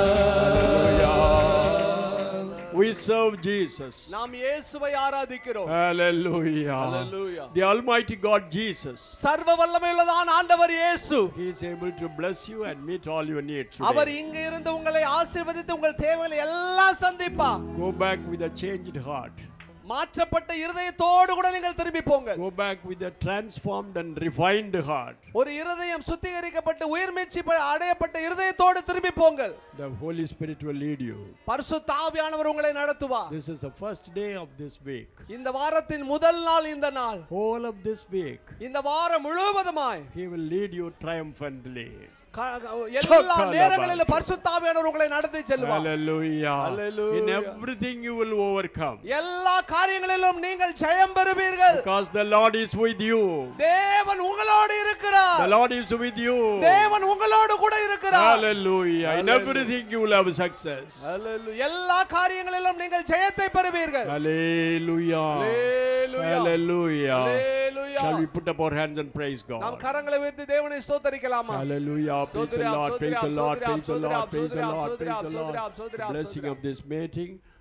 serve We serve Jesus. நாம் இயேசுவை ஆராதிக்கிறோம் Hallelujah. Hallelujah. The Almighty God Jesus. சர்வ வல்லமையுள்ளதான் ஆண்டவர் இயேசு He is able to bless you and meet all your needs. Our Today. இங்க இருந்து உங்களை ஆசீர்வதித்து உங்கள் தேவைகளை எல்லாம் சந்திப்பா Go back with a changed heart. மாற்றப்பட்ட இருதயத்தோடு கூட நீங்கள் திரும்பி போங்க Go back with a transformed and refined heart. ஒரு இருதயம் சுத்திகரிக்கப்பட்டு உயிர் மீட்சி ப- அடையப்பட்ட இருதயத்தோடு திரும்பி போங்கள் The Holy Spirit will lead you. பரிசுத்த ஆவியானவர் உங்களை நடத்துவா This is the first day of this week. இந்த வாரத்தின் முதல் நாள் இந்த நாள் Whole of this week, இந்த வாரம் முழுவதுமாய் He will lead you triumphantly. க- க- எல்லா நேரங்களிலும் பரிசுத்த ஆவியானவர் உங்களை நடத்தி செல்வார் Hallelujah. Hallelujah. In everything you will overcome. எல்லா காரியங்களிலும் நீங்கள் ஜெயம் பெறுவீர்கள் Because the Lord is with you. தேவன் உங்களோடு The இருக்கிறார் Lord is with you. தேவன் உங்களோடு கூட இருக்கிறார் Hallelujah. In everything you will have success. Hallelujah. எல்லா காரியங்களிலும் நீங்கள் ஜெயத்தை பெறுவீர்கள் Hallelujah. Hallelujah. Hallelujah. Hallelujah. Shall we put up our hands and praise நாம் God? கரங்களை உயர்த்தி தேவனை ஸ்தோத்தரிக்கலாமா Hallelujah. Praise the Sodra, Lord. Praise the Sodra, Lord. Sodra, Praise the Lord. Sodra, Praise the Sodra, Lord. Sodra, Praise the Lord. Sodra, Sodra, The blessing Sodra. of this meeting